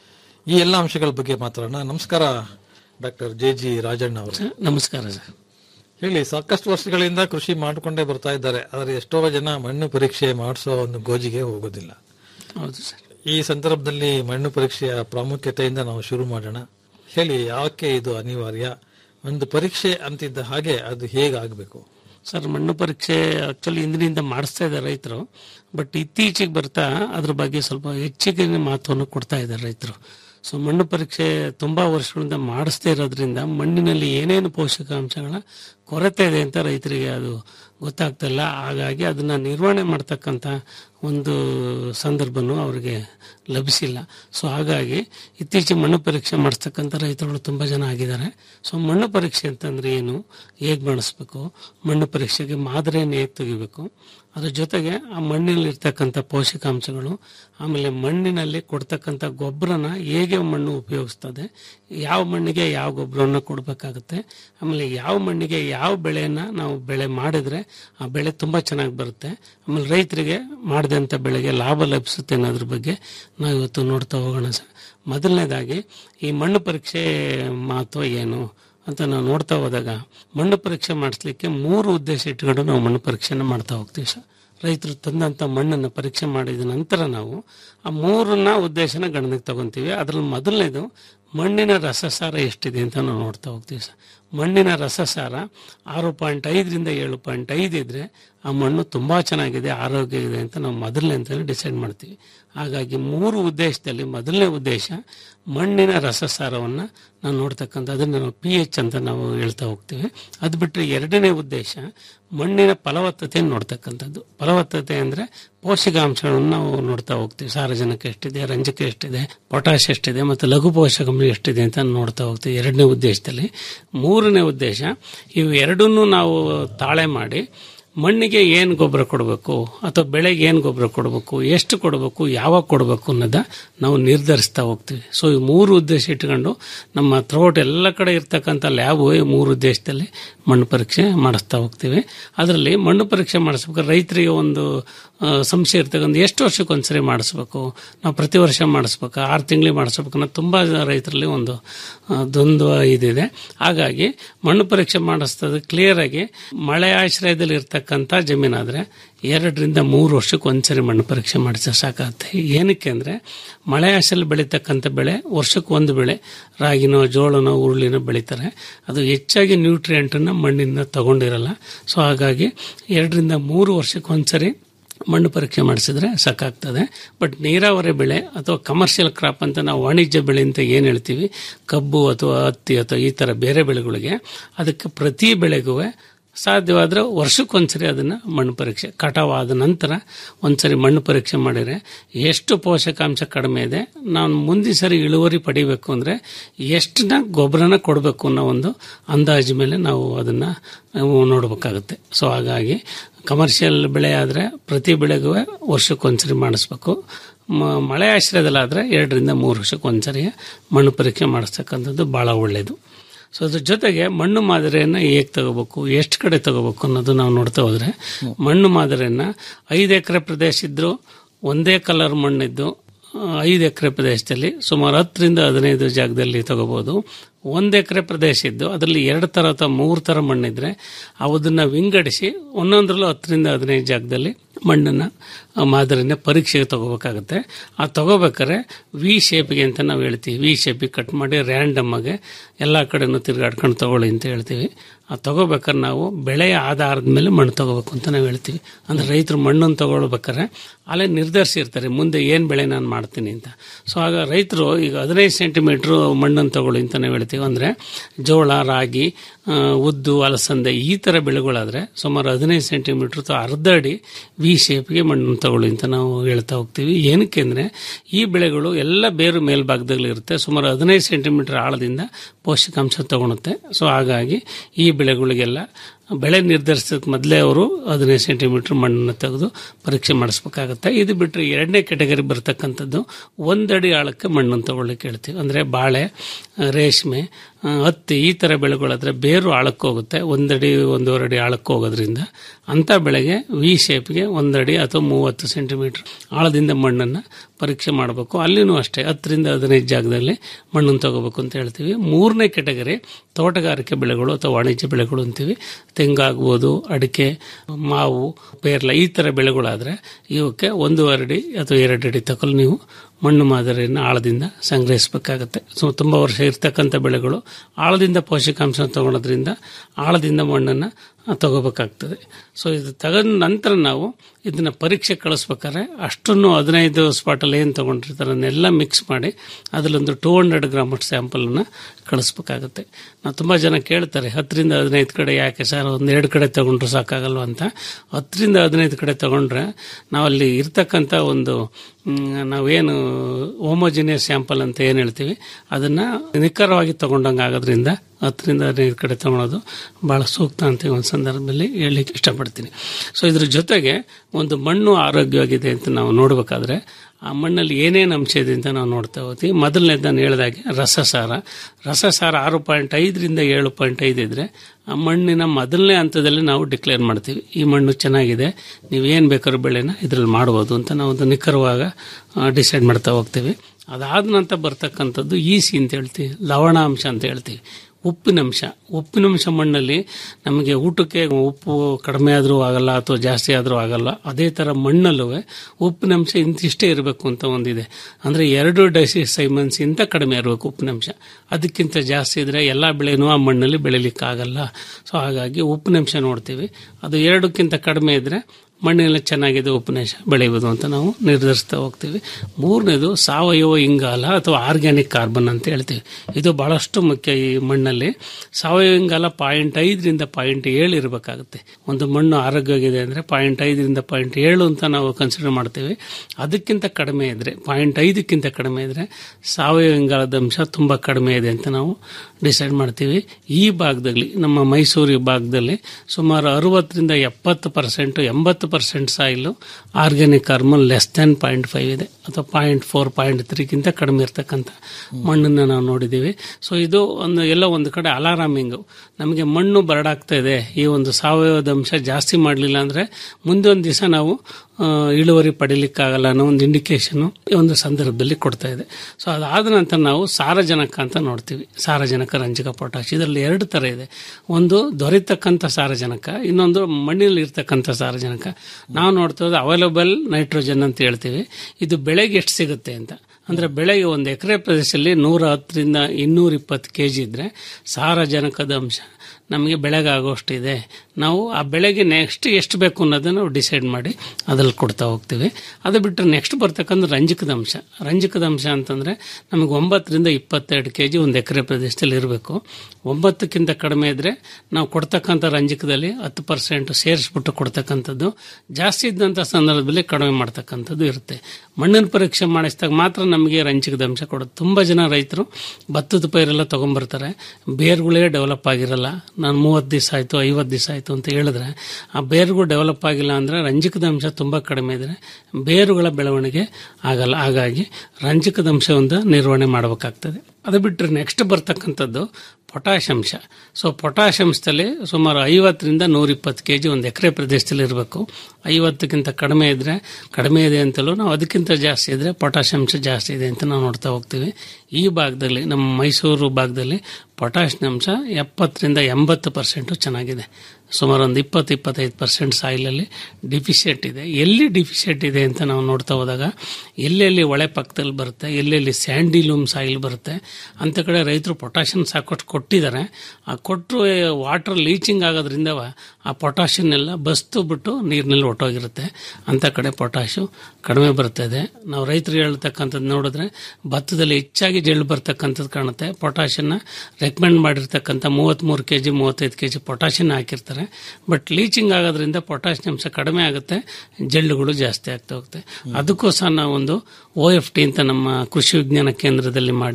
ಈ ಎಲ್ಲ ಅಂಶಗಳ ಬಗ್ಗೆ ಮಾತಾಡೋಣ ನಮಸ್ಕಾರ ಡಾಕ್ಟರ್ ಜೆ ಜಿ ರಾಜಣ್ಣ ಅವರು ನಮಸ್ಕಾರ ಸರ್ ಹೇಳಿ ಸಾಕಷ್ಟು ವರ್ಷಗಳಿಂದ ಕೃಷಿ ಮಾಡಿಕೊಂಡೇ ಬರ್ತಾ ಇದ್ದಾರೆ ಆದರೆ ಎಷ್ಟೋ ಜನ ಮಣ್ಣು ಪರೀಕ್ಷೆ ಮಾಡಿಸೋ ಒಂದು ಗೋಜಿಗೆ ಹೋಗೋದಿಲ್ಲ ಹೌದು ಸರ್ ಈ ಸಂದರ್ಭದಲ್ಲಿ ಮಣ್ಣು ಪರೀಕ್ಷೆಯ ಪ್ರಾಮುಖ್ಯತೆಯಿಂದ ನಾವು ಶುರು ಮಾಡೋಣ ಹೇಳಿ ಯಾಕೆ ಇದು ಅನಿವಾರ್ಯ ಒಂದು ಪರೀಕ್ಷೆ ಅಂತಿದ್ದ ಹಾಗೆ ಅದು ಹೇಗಾಗಬೇಕು ಸರ್ ಮಣ್ಣು ಪರೀಕ್ಷೆ ಆಕ್ಚುಲಿ ಇಂದಿನಿಂದ ಮಾಡಿಸ್ತಾ ಇದ್ದಾರೆ ರೈತರು ಬಟ್ ಇತ್ತೀಚೆಗೆ ಬರ್ತಾ ಅದ್ರ ಬಗ್ಗೆ ಸ್ವಲ್ಪ ಹೆಚ್ಚಿಗೆ ಮಹತ್ವವನ್ನು ಕೊಡ್ತಾ ಇದ್ದಾರೆ ರೈತರು ಸೊ ಮಣ್ಣು ಪರೀಕ್ಷೆ ತುಂಬಾ ವರ್ಷಗಳಿಂದ ಮಾಡಿಸ್ತಾ ಇರೋದ್ರಿಂದ ಮಣ್ಣಿನಲ್ಲಿ ಏನೇನು ಪೋಷಕಾಂಶಗಳ ಕೊರತೆ ಇದೆ ಅಂತ ರೈತರಿಗೆ ಅದು ಗೊತ್ತಾಗ್ತಿಲ್ಲ ಹಾಗಾಗಿ ಅದನ್ನ ನಿರ್ವಹಣೆ ಮಾಡ್ತಕ್ಕಂಥ ಒಂದು ಸಂದರ್ಭನೂ ಅವರಿಗೆ ಲಭಿಸಿಲ್ಲ ಸೊ ಹಾಗಾಗಿ ಇತ್ತೀಚೆಗೆ ಮಣ್ಣು ಪರೀಕ್ಷೆ ಮಾಡಿಸ್ತಕ್ಕಂಥ ರೈತರುಗಳು ತುಂಬ ಜನ ಆಗಿದ್ದಾರೆ ಸೊ ಮಣ್ಣು ಪರೀಕ್ಷೆ ಅಂತಂದ್ರೆ ಏನು ಹೇಗೆ ಮಾಡಿಸ್ಬೇಕು ಮಣ್ಣು ಪರೀಕ್ಷೆಗೆ ಮಾದರಿಯನ್ನು ಹೇಗೆ ತೆಗಿಬೇಕು ಅದ್ರ ಜೊತೆಗೆ ಆ ಮಣ್ಣಿನಲ್ಲಿ ಇರ್ತಕ್ಕಂಥ ಪೋಷಕಾಂಶಗಳು ಆಮೇಲೆ ಮಣ್ಣಿನಲ್ಲಿ ಕೊಡ್ತಕ್ಕಂಥ ಗೊಬ್ಬರನ ಹೇಗೆ ಮಣ್ಣು ಉಪಯೋಗಿಸ್ತದೆ ಯಾವ ಮಣ್ಣಿಗೆ ಯಾವ ಗೊಬ್ಬರವನ್ನು ಕೊಡಬೇಕಾಗುತ್ತೆ ಆಮೇಲೆ ಯಾವ ಮಣ್ಣಿಗೆ ಯಾವ ಬೆಳೆಯನ್ನ ನಾವು ಬೆಳೆ ಮಾಡಿದ್ರೆ ಆ ಬೆಳೆ ತುಂಬಾ ಚೆನ್ನಾಗಿ ಬರುತ್ತೆ ಆಮೇಲೆ ರೈತರಿಗೆ ಮಾಡಿದಂಥ ಬೆಳೆಗೆ ಲಾಭ ಲಭಿಸುತ್ತೆ ಅನ್ನೋದ್ರ ಬಗ್ಗೆ ನಾವು ಇವತ್ತು ನೋಡ್ತಾ ಹೋಗೋಣ ಸರ್ ಮೊದಲನೇದಾಗಿ ಈ ಮಣ್ಣು ಪರೀಕ್ಷೆ ಮಹತ್ವ ಏನು ಅಂತ ನಾವು ನೋಡ್ತಾ ಹೋದಾಗ ಮಣ್ಣು ಪರೀಕ್ಷೆ ಮಾಡಿಸ್ಲಿಕ್ಕೆ ಮೂರು ಉದ್ದೇಶ ಇಟ್ಕೊಂಡು ನಾವು ಮಣ್ಣು ಪರೀಕ್ಷೆನ ಮಾಡ್ತಾ ಹೋಗ್ತೀವಿ ಸರ್ ರೈತರು ತಂದಂಥ ಮಣ್ಣನ್ನು ಪರೀಕ್ಷೆ ಮಾಡಿದ ನಂತರ ನಾವು ಆ ಮೂರನ್ನ ಉದ್ದೇಶನ ಗಣನೆಗೆ ತಗೊಂತೀವಿ ಅದ್ರಲ್ಲಿ ಮೊದಲನೇದು ಮಣ್ಣಿನ ರಸಸಾರ ಎಷ್ಟಿದೆ ಅಂತ ನಾವು ನೋಡ್ತಾ ಹೋಗ್ತೀವಿ ಸರ್ ಮಣ್ಣಿನ ರಸಸಾರ ಆರು ಪಾಯಿಂಟ್ ಐದರಿಂದ ಏಳು ಪಾಯಿಂಟ್ ಐದು ಇದ್ರೆ ಆ ಮಣ್ಣು ತುಂಬಾ ಚೆನ್ನಾಗಿದೆ ಆರೋಗ್ಯ ಇದೆ ಅಂತ ನಾವು ಮೊದಲನೇ ಅಂತ ಡಿಸೈಡ್ ಮಾಡ್ತೀವಿ ಹಾಗಾಗಿ ಮೂರು ಉದ್ದೇಶದಲ್ಲಿ ಮೊದಲನೇ ಉದ್ದೇಶ ಮಣ್ಣಿನ ರಸಸಾರವನ್ನು ನಾವು ನೋಡ್ತಕ್ಕಂಥ ಅದನ್ನು ನಾವು ಪಿ ಎಚ್ ಅಂತ ನಾವು ಹೇಳ್ತಾ ಹೋಗ್ತೀವಿ ಅದು ಬಿಟ್ಟರೆ ಎರಡನೇ ಉದ್ದೇಶ ಮಣ್ಣಿನ ಫಲವತ್ತತೆಯನ್ನು ನೋಡ್ತಕ್ಕಂಥದ್ದು ಫಲವತ್ತತೆ ಅಂದರೆ ಪೋಷಕಾಂಶಗಳನ್ನು ನಾವು ನೋಡ್ತಾ ಹೋಗ್ತೀವಿ ಸಾರಜನಕ ಎಷ್ಟಿದೆ ರಂಜಕ ಎಷ್ಟಿದೆ ಪೊಟ್ಯಾಶ್ ಎಷ್ಟಿದೆ ಮತ್ತು ಲಘು ಪೋಷಕಾಂಶ ಎಷ್ಟಿದೆ ಅಂತ ನೋಡ್ತಾ ಹೋಗ್ತೀವಿ ಎರಡನೇ ಉದ್ದೇಶದಲ್ಲಿ ಮೂರನೇ ಉದ್ದೇಶ ಇವು ಎರಡನ್ನೂ ನಾವು ತಾಳೆ ಮಾಡಿ ಮಣ್ಣಿಗೆ ಏನು ಗೊಬ್ಬರ ಕೊಡಬೇಕು ಅಥವಾ ಬೆಳೆಗೆ ಏನು ಗೊಬ್ಬರ ಕೊಡಬೇಕು ಎಷ್ಟು ಕೊಡಬೇಕು ಯಾವಾಗ ಕೊಡಬೇಕು ಅನ್ನೋದ ನಾವು ನಿರ್ಧರಿಸ್ತಾ ಹೋಗ್ತೀವಿ ಸೊ ಈ ಮೂರು ಉದ್ದೇಶ ಇಟ್ಕೊಂಡು ನಮ್ಮ ಥ್ರೋಟ್ ಎಲ್ಲ ಕಡೆ ಇರ್ತಕ್ಕಂಥ ಲ್ಯಾಬು ಈ ಮೂರು ಉದ್ದೇಶದಲ್ಲಿ ಮಣ್ಣು ಪರೀಕ್ಷೆ ಮಾಡಿಸ್ತಾ ಹೋಗ್ತೀವಿ ಅದರಲ್ಲಿ ಮಣ್ಣು ಪರೀಕ್ಷೆ ಮಾಡಿಸ್ಬೇಕಾದ್ರೆ ರೈತರಿಗೆ ಒಂದು ಆ, ಸಂಶಯ ಇರ್ತಕ್ಕಂಥ ಎಷ್ಟು ವರ್ಷಕ್ಕೆ ಒಂದ್ಸರಿ ಮಾಡಿಸ್ಬೇಕು ನಾವು ಪ್ರತಿ ವರ್ಷ ಮಾಡಿಸ್ಬೇಕು ಆರು ತಿಂಗಳಿಗೆ ಮಾಡಿಸ್ಬೇಕು ಅನ್ನೋ ತುಂಬ ರೈತರಲ್ಲಿ ಒಂದು ಆ, ದ್ವಂದ್ವ ಇದಿದೆ ಹಾಗಾಗಿ ಮಣ್ಣು ಪರೀಕ್ಷೆ ಮಾಡಿಸ್ತದೆ ಕ್ಲಿಯರ್ ಆಗಿ ಮಳೆ ಆಶ್ರಯದಲ್ಲಿ ಇರ್ತಕ್ಕಂಥ ಜಮೀನಾದ್ರೆ ಎರಡರಿಂದ ಮೂರು ವರ್ಷಕ್ಕೆ ಒಂದ್ಸರಿ ಮಣ್ಣು ಪರೀಕ್ಷೆ ಮಾಡಿಸಿದ್ರೆ ಸಾಕಾಗುತ್ತೆ ಏನಕ್ಕೆ ಅಂದ್ರೆ ಮಳೆ ಆಶ್ರಯಲ್ಲಿ ಬೆಳೀತಕ್ಕಂಥ ಬೆಳೆ ವರ್ಷಕ್ಕೆ ಒಂದು ಬೆಳೆ ರಾಗಿನೋ ಜೋಳನೋ ಉರುಳಿನೋ ಬೆಳೀತಾರೆ ಅದು ಹೆಚ್ಚಾಗಿ ನ್ಯೂಟ್ರಿಯೆಂಟನ್ನು ಮಣ್ಣಿಂದ ತಗೊಂಡಿರಲ್ಲ ಸೊ ಹಾಗಾಗಿ ಎರಡರಿಂದ ಮೂರು ವರ್ಷಕ್ಕೆ ಒಂದ್ಸರಿ ಮಣ್ಣು ಪರೀಕ್ಷೆ ಮಾಡಿಸಿದ್ರೆ ಸಾಕಾಗ್ತದೆ ಬಟ್ ನೀರಾವರಿ ಬೆಳೆ ಅಥವಾ ಕಮರ್ಷಿಯಲ್ ಕ್ರಾಪ್ ಅಂತ ನಾವು ವಾಣಿಜ್ಯ ಬೆಳೆ ಅಂತ ಏನು ಹೇಳ್ತೀವಿ ಕಬ್ಬು ಅಥವಾ ಹತ್ತಿ ಅಥವಾ ಈ ಥರ ಬೇರೆ ಬೆಳೆಗಳಿಗೆ ಅದಕ್ಕೆ ಪ್ರತಿ ಬೆಳೆಗೂ ಸಾಧ್ಯವಾದ್ರೆ ವರ್ಷಕ್ಕೊಂದ್ಸರಿ ಅದನ್ನ ಮಣ್ಣು ಪರೀಕ್ಷೆ ಕಟಾವ್ ಆದ ನಂತರ ಒಂದ್ಸರಿ ಮಣ್ಣು ಪರೀಕ್ಷೆ ಮಾಡಿದ್ರೆ ಎಷ್ಟು ಪೋಷಕಾಂಶ ಕಡಿಮೆ ಇದೆ ನಾನು ಮುಂದಿನ ಸರಿ ಇಳುವರಿ ಪಡಿಬೇಕು ಅಂದ್ರೆ ಎಷ್ಟನ್ನ ಗೊಬ್ಬರನ ಕೊಡಬೇಕು ಅನ್ನೋ ಒಂದು ಅಂದಾಜು ಮೇಲೆ ನಾವು ಅದನ್ನ ನಾವು ನೋಡಬೇಕಾಗುತ್ತೆ ಸೊ ಹಾಗಾಗಿ ಕಮರ್ಷಿಯಲ್ ಬೆಳೆ ಆದರೆ ಪ್ರತಿ ಬೆಳೆಗೂ ವರ್ಷಕ್ಕೊಂದ್ಸರಿ ಮಾಡಿಸ್ಬೇಕು ಮ- ಮಳೆ ಆಶ್ರಯದಲ್ಲಾದರೆ ಎರಡರಿಂದ ಮೂರು ವರ್ಷಕ್ಕೆ ಒಂದ್ಸರಿ ಮಣ್ಣು ಪರೀಕ್ಷೆ ಮಾಡಿಸ್ತಕ್ಕಂಥದ್ದು ಭಾಳ ಒಳ್ಳೆಯದು ಸೊ ಅದ್ರ ಜೊತೆಗೆ ಮಣ್ಣು ಮಾದರಿಯನ್ನು ಹೇಗೆ ತಗೋಬೇಕು ಎಷ್ಟು ಕಡೆ ತಗೋಬೇಕು ಅನ್ನೋದು ನಾವು ನೋಡ್ತಾ ಹೋದ್ರೆ ಮಣ್ಣು ಮಾದರಿಯನ್ನ ಐದು ಎಕರೆ ಪ್ರದೇಶ ಇದ್ರು ಒಂದೇ ಕಲರ್ ಮಣ್ಣಿದ್ದು ಆ, ಐದು ಎಕರೆ ಪ್ರದೇಶದಲ್ಲಿ ಸುಮಾರು ಹತ್ತರಿಂದ ಹದಿನೈದು ಜಾಗದಲ್ಲಿ ತಗೋಬಹುದು ಒಂದು ಎಕರೆ ಪ್ರದೇಶ ಇದ್ದು ಅದರಲ್ಲಿ ಎರಡು ತರ ಅಥವಾ ಮೂರು ತರ ಮಣ್ಣಿದ್ರೆ ಅದನ್ನ ವಿಂಗಡಿಸಿ ಒಂದೊಂದರಲ್ಲೂ ಹತ್ತರಿಂದ ಹದಿನೈದು ಜಾಗದಲ್ಲಿ ಮಣ್ಣನ್ನ ಆ ಮಾದರಿನ ಪರೀಕ್ಷೆಗೆ ತಗೋಬೇಕಾಗುತ್ತೆ ಆ ತಗೋಬೇಕಾದ್ರೆ ವಿ ಶೇಪ್ಗೆ ಅಂತ ನಾವು ಹೇಳ್ತೀವಿ ವಿ ಶೇಪಿಗೆ ಕಟ್ ಮಾಡಿ ರ್ಯಾಂಡಮ್ ಆಗಿ ಎಲ್ಲ ಕಡೆನೂ ತಿರುಗಾಡ್ಕೊಂಡು ತಗೊಳ್ಳಿ ಅಂತ ಹೇಳ್ತೀವಿ ಆ ತಗೋಬೇಕಾದ್ರೆ ನಾವು ಬೆಳೆಯ ಆಧಾರದ ಮೇಲೆ ಮಣ್ಣು ತಗೋಬೇಕು ಅಂತ ನಾವು ಹೇಳ್ತೀವಿ ಅಂದ್ರೆ ರೈತರು ಮಣ್ಣನ್ನು ತಗೊಳ್ಬೇಕಾದ್ರೆ ಅಲ್ಲೇ ನಿರ್ಧರಿಸಿರ್ತಾರೆ ಮುಂದೆ ಏನು ಬೆಳೆ ನಾನು ಮಾಡ್ತೀನಿ ಅಂತ ಸೊ ಆಗ ರೈತರು ಈಗ ಹದಿನೈದು ಸೆಂಟಿಮೀಟ್ರ್ ಮಣ್ಣನ್ನು ತಗೊಳ್ಳಿ ಅಂತ ನಾವು ಹೇಳ್ತೀವಿ ಅಂದ್ರೆ ಜೋಳ ರಾಗಿ ಆ, ಉದ್ದು ಅಲಸಂದೆ ಈ ಥರ ಬೆಳೆಗಳಾದ್ರೆ ಸುಮಾರು ಹದಿನೈದು ಸೆಂಟಿಮೀಟ್ರ್ ಅಥವಾ ಅರ್ಧ ಅಡಿ ವಿ ಶೇಪ್ಗೆ ಮಣ್ಣನ್ನು ತಗೊಳ್ಳಿ ಅಂತ ನಾವು ಹೇಳ್ತಾ ಹೋಗ್ತೀವಿ ಏನಕ್ಕೆ ಅಂದ್ರೆ ಈ ಬೆಳೆಗಳು ಎಲ್ಲ ಬೇರು ಮೇಲ್ಭಾಗದಲ್ಲಿ ಇರುತ್ತೆ ಸುಮಾರು ಹದಿನೈದು ಸೆಂಟಿಮೀಟರ್ ಆಳದಿಂದ ಪೋಷಕಾಂಶ ತಗೊಳುತ್ತೆ ಸೊ ಹಾಗಾಗಿ ಈ ಬೆಳೆಗಳಿಗೆಲ್ಲ ಬೆಳೆ ನಿರ್ಧರಿಸೋದಕ್ಕೆ ಮೊದಲೇ ಅವರು ಹದಿನೈದು ಸೆಂಟಿಮೀಟರ್ ಮಣ್ಣನ್ನು ತೆಗೆದು ಪರೀಕ್ಷೆ ಮಾಡಿಸ್ಬೇಕಾಗುತ್ತೆ ಇದು ಬಿಟ್ಟರೆ ಎರಡನೇ ಕೆಟಗರಿ ಬರ್ತಕ್ಕಂಥದ್ದು ಒಂದಡಿ ಆಳಕ್ಕೆ ಮಣ್ಣನ್ನು ತಗೊಳ್ಳಿಕ್ಕೆ ಹೇಳ್ತೀವಿ ಅಂದರೆ ಬಾಳೆ ಆ, ರೇಷ್ಮೆ ಆ, ಹತ್ತಿ ಈ ಥರ ಬೆಳೆಗಳಾದ್ರೆ ಬೇರು ಆಳಕ್ಕೆ ಹೋಗುತ್ತೆ ಒಂದಡಿ ಒಂದೂವರೆ ಅಡಿ ಆಳಕ್ಕೆ ಹೋಗೋದ್ರಿಂದ ಅಂಥ ಬೆಳೆಗೆ ವಿ ಶೇಪ್ಗೆ ಒಂದಡಿ ಅಥವಾ ಮೂವತ್ತು ಸೆಂಟಿಮೀಟರ್ ಆಳದಿಂದ ಮಣ್ಣನ್ನು ಪರೀಕ್ಷೆ ಮಾಡಬೇಕು ಅಲ್ಲಿನೂ ಅಷ್ಟೇ ಹತ್ತರಿಂದ ಹದಿನೈದು ಜಾಗದಲ್ಲಿ ಮಣ್ಣನ್ನು ತಗೋಬೇಕು ಅಂತ ಹೇಳ್ತೀವಿ ಮೂರನೇ ಕೆಟಗರಿ ತೋಟಗಾರಿಕೆ ಬೆಳೆಗಳು ಅಥವಾ ವಾಣಿಜ್ಯ ಬೆಳೆಗಳು ಅಂತೀವಿ ತೆಂಗಾಗ್ಬೋದು ಅಡಿಕೆ ಮಾವು ಪೇರ್ಲ ಈ ಥರ ಬೆಳೆಗಳಾದರೆ ಇವಕ್ಕೆ ಒಂದೂವರೆ ಅಡಿ ಅಥವಾ ಎರಡು ಅಡಿ ತಗೊಳ್ಳಿ ನೀವು ಮಣ್ಣು ಮಾದರಿಯನ್ನು ಆಳದಿಂದ ಸಂಗ್ರಹಿಸಬೇಕಾಗತ್ತೆ ಸೊ ತುಂಬ ವರ್ಷ ಇರ್ತಕ್ಕಂಥ ಬೆಳೆಗಳು ಆಳದಿಂದ ಪೋಷಕಾಂಶ ತಗೊಳ್ಳೋದ್ರಿಂದ ಆಳದಿಂದ ಮಣ್ಣನ್ನು ತಗೋಬೇಕಾಗ್ತದೆ ಸೊ ಇದು ತಗೊಂಡ ನಂತರ ನಾವು ಇದನ್ನ ಪರೀಕ್ಷೆ ಕಳಿಸ್ಬೇಕಾದ್ರೆ ಅಷ್ಟನ್ನು ಹದಿನೈದು ಸ್ಪಾಟಲ್ಲಿ ಏನು ತೊಗೊಂಡಿರ್ತಾರೆ ಅದನ್ನೆಲ್ಲ ಮಿಕ್ಸ್ ಮಾಡಿ ಅದರಲ್ಲೊಂದು ಟೂ ಹಂಡ್ರೆಡ್ ಗ್ರಾಮ್ ಸ್ಯಾಂಪಲನ್ನು ಕಳಿಸ್ಬೇಕಾಗತ್ತೆ ನಾವು ತುಂಬ ಜನ ಕೇಳ್ತಾರೆ ಹತ್ತರಿಂದ ಹದಿನೈದು ಕಡೆ ಯಾಕೆ ಸರ್ ಒಂದು ಎರಡು ಕಡೆ ತಗೊಂಡ್ರು ಸಾಕಾಗಲ್ವ ಅಂತ ಹತ್ತರಿಂದ ಹದಿನೈದು ಕಡೆ ತಗೊಂಡ್ರೆ ನಾವಲ್ಲಿ ಇರ್ತಕ್ಕಂಥ ಒಂದು ಮ್, ನಾವೇನು ಹೋಮೋಜಿನಿಯಸ್ ಸ್ಯಾಂಪಲ್ ಅಂತ ಏನು ಹೇಳ್ತೀವಿ ಅದನ್ನು ನಿಖರವಾಗಿ ತಗೊಂಡಂಗೆ ಆಗೋದ್ರಿಂದ ಹತ್ತರಿಂದ ಹದಿನೈದು ಕಡೆ ತಗೊಳೋದು ಭಾಳ ಸೂಕ್ತ ಅಂತ ಈ ಒಂದು ಸಂದರ್ಭದಲ್ಲಿ ಹೇಳಲಿಕ್ಕೆ ಇಷ್ಟಪಡ್ತೀನಿ ಸೊ ಇದ್ರ ಜೊತೆಗೆ ಒಂದು ಮಣ್ಣು ಆರೋಗ್ಯವಾಗಿದೆ ಅಂತ ನಾವು ನೋಡಬೇಕಾದ್ರೆ ಆ ಮಣ್ಣಲ್ಲಿ ಏನೇನು ಅಂಶ ಇದೆ ಅಂತ ನಾವು ನೋಡ್ತಾ ಹೋಗ್ತೀವಿ ಮೊದಲನೇದು ನಾನು ಹೇಳಿದಾಗೆ ರಸಸಾರ ರಸಸಾರ ಆರು ಪಾಯಿಂಟ್ ಐದರಿಂದ ಏಳು ಪಾಯಿಂಟ್ ಐದು ಇದ್ರೆ ಆ ಮಣ್ಣಿನ ಮೊದಲನೇ ಹಂತದಲ್ಲಿ ನಾವು ಡಿಕ್ಲೇರ್ ಮಾಡ್ತೀವಿ ಈ ಮಣ್ಣು ಚೆನ್ನಾಗಿದೆ ನೀವು ಏನು ಬೇಕಾದ್ರೂ ಬೆಳೆನ ಇದರಲ್ಲಿ ಮಾಡ್ಬೋದು ಅಂತ ನಾವು ಒಂದು ನಿಖರವಾಗ ಡಿಸೈಡ್ ಮಾಡ್ತಾ ಹೋಗ್ತೀವಿ ಅದಾದ ನಂತರ ಬರ್ತಕ್ಕಂಥದ್ದು ಈಸಿ ಅಂತ ಹೇಳ್ತೀವಿ ಲವಣಾಂಶ ಅಂತ ಹೇಳ್ತೀವಿ ಉಪ್ಪಿನಂಶ ಉಪ್ಪಿನಂಶ ಮಣ್ಣಲ್ಲಿ ನಮಗೆ ಊಟಕ್ಕೆ ಉಪ್ಪು ಕಡಿಮೆ ಆದರೂ ಆಗಲ್ಲ ಅಥವಾ ಜಾಸ್ತಿ ಆದರೂ ಆಗಲ್ಲ ಅದೇ ಥರ ಮಣ್ಣಲ್ಲೂ ಉಪ್ಪಿನಂಶ ಇಂತಿಷ್ಟೇ ಇರಬೇಕು ಅಂತ ಒಂದಿದೆ ಅಂದರೆ ಎರಡು ಡೈಸಿ ಸೈಮನ್ಸ್ ಇಂತ ಕಡಿಮೆ ಇರಬೇಕು ಉಪ್ಪಿನಂಶ ಅದಕ್ಕಿಂತ ಜಾಸ್ತಿ ಇದ್ರೆ ಎಲ್ಲ ಬೆಳೆನೂ ಆ ಮಣ್ಣಲ್ಲಿ ಬೆಳಿಲಿಕ್ಕಾಗಲ್ಲ ಸೊ ಹಾಗಾಗಿ ಉಪ್ಪಿನಂಶ ನೋಡ್ತೀವಿ ಅದು ಎರಡಕ್ಕಿಂತ ಕಡಿಮೆ ಇದ್ರೆ ಮಣ್ಣಿನಲ್ಲಿ ಚೆನ್ನಾಗಿದೆ ಉಪನ್ಯಾಸ ಬೆಳೆಯುವುದು ಅಂತ ನಾವು ನಿರ್ಧರಿಸ್ತಾ ಹೋಗ್ತೀವಿ ಮೂರನೇದು ಸಾವಯವ ಇಂಗಾಲ ಅಥವಾ ಆರ್ಗ್ಯಾನಿಕ್ ಕಾರ್ಬನ್ ಅಂತ ಹೇಳ್ತೀವಿ ಇದು ಬಹಳಷ್ಟು ಮುಖ್ಯ ಈ ಮಣ್ಣಲ್ಲಿ ಸಾವಯವ ಇಂಗಾಲ ಪಾಯಿಂಟ್ ಐದರಿಂದ ಪಾಯಿಂಟ್ ಏಳು ಇರಬೇಕಾಗುತ್ತೆ ಒಂದು ಮಣ್ಣು ಆರೋಗ್ಯವಾಗಿದೆ ಅಂದರೆ ಪಾಯಿಂಟ್ ಐದರಿಂದ ಪಾಯಿಂಟ್ ಏಳು ಅಂತ ನಾವು ಕನ್ಸಿಡರ್ ಮಾಡ್ತೀವಿ ಅದಕ್ಕಿಂತ ಕಡಿಮೆ ಇದ್ರೆ ಪಾಯಿಂಟ್ ಐದಕ್ಕಿಂತ ಕಡಿಮೆ ಇದ್ರೆ ಸಾವಯವ ಇಂಗಾಲದ ಅಂಶ ತುಂಬ ಕಡಿಮೆ ಇದೆ ಅಂತ ನಾವು ಡಿಸೈಡ್ ಮಾಡ್ತೀವಿ ಈ ಭಾಗದಲ್ಲಿ ನಮ್ಮ ಮೈಸೂರು ಭಾಗದಲ್ಲಿ ಸುಮಾರು ಅರವತ್ತರಿಂದ ಎಪ್ಪತ್ತು ಪರ್ಸೆಂಟ್ ಎಂಬತ್ತು percent soil organic carbon less than point five ಇದೆ ಅಥವಾ ಪಾಯಿಂಟ್ ಫೋರ್ ಪಾಯಿಂಟ್ ತ್ರೀಗಿಂತ ಕಡಿಮೆ ಇರ್ತಕ್ಕಂಥ ಮಣ್ಣನ್ನು ನಾವು ನೋಡಿದ್ದೀವಿ ಸೊ ಇದು ಒಂದು ಎಲ್ಲ ಒಂದು ಕಡೆ ಅಲಾರಾಮಿಂಗು ನಮಗೆ ಮಣ್ಣು ಬರಡಾಗ್ತಾ ಇದೆ ಈ ಒಂದು ಸಾವಯವದ ಅಂಶ ಜಾಸ್ತಿ ಮಾಡಲಿಲ್ಲ ಅಂದರೆ ಮುಂದೆ ಒಂದು ದಿವಸ ನಾವು ಆ, ಇಳುವರಿ ಪಡಿಲಿಕ್ಕಾಗಲ್ಲ ಅನ್ನೋ ಒಂದು ಇಂಡಿಕೇಶನ್ ಒಂದು ಸಂದರ್ಭದಲ್ಲಿ ಕೊಡ್ತಾ ಇದೆ ಸೊ ಅದಾದ ನಂತರ ನಾವು ಸಾರಜನಕ ಅಂತ ನೋಡ್ತೀವಿ ಸಾರಜನಕ ರಂಜಕ ಪೊಟ್ಯಾಶ್ ಇದರಲ್ಲಿ ಎರಡು ಥರ ಇದೆ ಒಂದು ದೊರೆತಕ್ಕಂಥ ಸಾರಜನಕ ಇನ್ನೊಂದು ಮಣ್ಣಿನಲ್ಲಿ ಇರ್ತಕ್ಕಂಥ ಸಾರಜನಕ ನಾವು ನೋಡ್ತಿರೋದು ಅವೈಲಬಲ್ ನೈಟ್ರೋಜನ್ ಅಂತ ಹೇಳ್ತೀವಿ ಇದು ಬೆಳೆಗೆ ಎಷ್ಟು ಸಿಗುತ್ತೆ ಅಂತ ಅಂದ್ರೆ ಬೆಳೆಗೆ ಒಂದು ಎಕರೆ ಪ್ರದೇಶದಲ್ಲಿ ನೂರ ಹತ್ತರಿಂದ ಇನ್ನೂರ ಇಪ್ಪತ್ತು ಕೆ ಜಿ ಇದ್ರೆ ಸಾರಜನಕದ ಅಂಶ ನಮಗೆ ಬೆಳೆಗಾಗೋಷ್ಟು ಇದೆ ನಾವು ಆ ಬೆಳೆಗೆ ನೆಕ್ಸ್ಟ್ ಎಷ್ಟು ಬೇಕು ಅನ್ನೋದನ್ನ ನಾವು ಡಿಸೈಡ್ ಮಾಡಿ ಅದ್ರಲ್ಲಿ ಕೊಡ್ತಾ ಹೋಗ್ತೀವಿ ಅದು ಬಿಟ್ಟರೆ ನೆಕ್ಸ್ಟ್ ಬರ್ತಕ್ಕಂಥ ರಂಜಕದ ಅಂಶ ರಂಜಕದ ಅಂಶ ಅಂತಂದ್ರೆ ನಮಗೆ ಒಂಬತ್ತರಿಂದ ಇಪ್ಪತ್ತೆರಡು ಕೆ ಜಿ ಒಂದು ಎಕರೆ ಪ್ರದೇಶದಲ್ಲಿ ಇರಬೇಕು ಒಂಬತ್ತಕ್ಕಿಂತ ಕಡಿಮೆ ಇದ್ರೆ ನಾವು ಕೊಡ್ತಕ್ಕಂಥ ರಂಜಕದಲ್ಲಿ ಹತ್ತು ಪರ್ಸೆಂಟ್ ಸೇರಿಸ್ಬಿಟ್ಟು ಕೊಡ್ತಕ್ಕಂಥದ್ದು ಜಾಸ್ತಿ ಇದ್ದಂಥ ಸಂದರ್ಭದಲ್ಲಿ ಕಡಿಮೆ ಮಾಡ್ತಕ್ಕಂಥದ್ದು ಇರುತ್ತೆ ಮಣ್ಣಿನ ಪರೀಕ್ಷೆ ಮಾಡಿಸಿದಾಗ ಮಾತ್ರ ನಮಗೆ ರಂಜಕದ ಅಂಶ ಕೊಡುತ್ತೆ ತುಂಬ ಜನ ರೈತರು ಭತ್ತದ ಪೈರೆಲ್ಲ ತಗೊಂಡ್ಬರ್ತಾರೆ ಬೇರುಗಳೇ ಡೆವಲಪ್ ಆಗಿರಲ್ಲ ನಾನು ಮೂವತ್ತು ದಿವಸ ಆಯಿತು ಐವತ್ತು ದಿವಸ ಆಯಿತು ಅಂತ ಹೇಳಿದ್ರೆ ಆ ಬೇರುಗಳು ಡೆವಲಪ್ ಆಗಿಲ್ಲ ಅಂದರೆ ರಂಜಕದ ಅಂಶ ತುಂಬ ಕಡಿಮೆ ಇದ್ರೆ ಬೇರುಗಳ ಬೆಳವಣಿಗೆ ಆಗಲ್ಲ ಹಾಗಾಗಿ ರಂಜಕದ ಅಂಶವನ್ನು ನಿರ್ವಹಣೆ ಮಾಡಬೇಕಾಗ್ತದೆ ಅದು ಬಿಟ್ಟರೆ ನೆಕ್ಸ್ಟ್ ಬರ್ತಕ್ಕಂಥದ್ದು ಪೊಟ್ಯಾಶ್ ಅಂಶ ಸೊ ಪೊಟ್ಯಾಶ್ ಅಂಶದಲ್ಲಿ ಸುಮಾರು ಐವತ್ತರಿಂದ ನೂರಿಪ್ಪತ್ತು ಕೆ ಜಿ ಒಂದು ಎಕರೆ ಪ್ರದೇಶದಲ್ಲಿ ಇರಬೇಕು ಐವತ್ತಕ್ಕಿಂತ ಕಡಿಮೆ ಇದ್ರೆ ಕಡಿಮೆ ಇದೆ ಅಂತಲೂ ನಾವು ಅದಕ್ಕಿಂತ ಜಾಸ್ತಿ ಇದ್ರೆ ಪೊಟ್ಯಾಶ್ ಅಂಶ ಜಾಸ್ತಿ ಇದೆ ಅಂತ ನಾವು ನೋಡ್ತಾ ಹೋಗ್ತೀವಿ ಈ ಭಾಗದಲ್ಲಿ ನಮ್ಮ ಮೈಸೂರು ಭಾಗದಲ್ಲಿ ಪೊಟ್ಯಾಶ್ನ ಅಂಶ ಎಪ್ಪತ್ತರಿಂದ ಎಂಬತ್ತು ಪರ್ಸೆಂಟು ಚೆನ್ನಾಗಿದೆ ಸುಮಾರು ಒಂದು ಇಪ್ಪತ್ತು ಇಪ್ಪತ್ತೈದು ಪರ್ಸೆಂಟ್ ಸಾಯಿಲಲ್ಲಿ ಡಿಫಿಷಿಯೆಂಟ್ ಇದೆ ಎಲ್ಲಿ ಡಿಫಿಷಿಯೆಂಟ್ ಇದೆ ಅಂತ ನಾವು ನೋಡ್ತಾ ಹೋದಾಗ ಎಲ್ಲೆಲ್ಲಿ ಒಳೆ ಪಕ್ಕದಲ್ಲಿ ಬರುತ್ತೆ ಎಲ್ಲೆಲ್ಲಿ ಸ್ಯಾಂಡಿ ಲೂಮ್ ಸಾಯಿಲ್ ಬರುತ್ತೆ ಅಂಥ ಕಡೆ ರೈತರು ಪೊಟ್ಯಾಷಿಯಂ ಸಾಕಷ್ಟು ಕೊಟ್ಟಿದ್ದಾರೆ ಆ ಕೊಟ್ಟರು ವಾಟರ್ ಲೀಚಿಂಗ್ ಆಗೋದ್ರಿಂದ ಆ ಪೊಟ್ಯಾಷಿಯನ್ನೆಲ್ಲ ಬಸ್ತು ಬಿಟ್ಟು ನೀರಿನಲ್ಲಿ ಒಟ್ಟೋಗಿರುತ್ತೆ ಅಂಥ ಕಡೆ ಪೊಟ್ಯಾಶು ಕಡಿಮೆ ಬರ್ತದೆ ನಾವು ರೈತರು ಹೇಳ್ತಕ್ಕಂಥದ್ದು ನೋಡಿದ್ರೆ ಭತ್ತದಲ್ಲಿ ಹೆಚ್ಚಾಗಿ ಜಳ್ಳು ಬರ್ತಕ್ಕಂಥದ್ದು ಕಾಣುತ್ತೆ ಪೊಟ್ಯಾಷನ್ನ ರೆಕಮೆಂಡ್ ಮಾಡಿರ್ತಕ್ಕಂಥ ಮೂವತ್ತ್ಮೂರು ಕೆ ಜಿ ಮೂವತ್ತೈದು ಕೆ ಜಿ ಪೊಟ್ಯಾಷಿಯನ್ ಹಾಕಿರ್ತಾರೆ ಬಟ್ ಲೀಚಿಂಗ್ ಆಗೋದ್ರಿಂದ ಪೊಟ್ಯಾಷಿಯಂ ಅಂಶ ಕಡಿಮೆ ಆಗುತ್ತೆ ಜಳ್ಳುಗಳು ಜಾಸ್ತಿ ಆಗ್ತಾ ಹೋಗುತ್ತೆ ಅದಕ್ಕೋಸ್ಕರ ನಾವು ಒಂದು ಓ ಎಫ್ ಟಿ ಅಂತ ನಮ್ಮ ಕೃಷಿ ವಿಜ್ಞಾನ ಕೇಂದ್ರದಲ್ಲಿ ಮಾಡಿ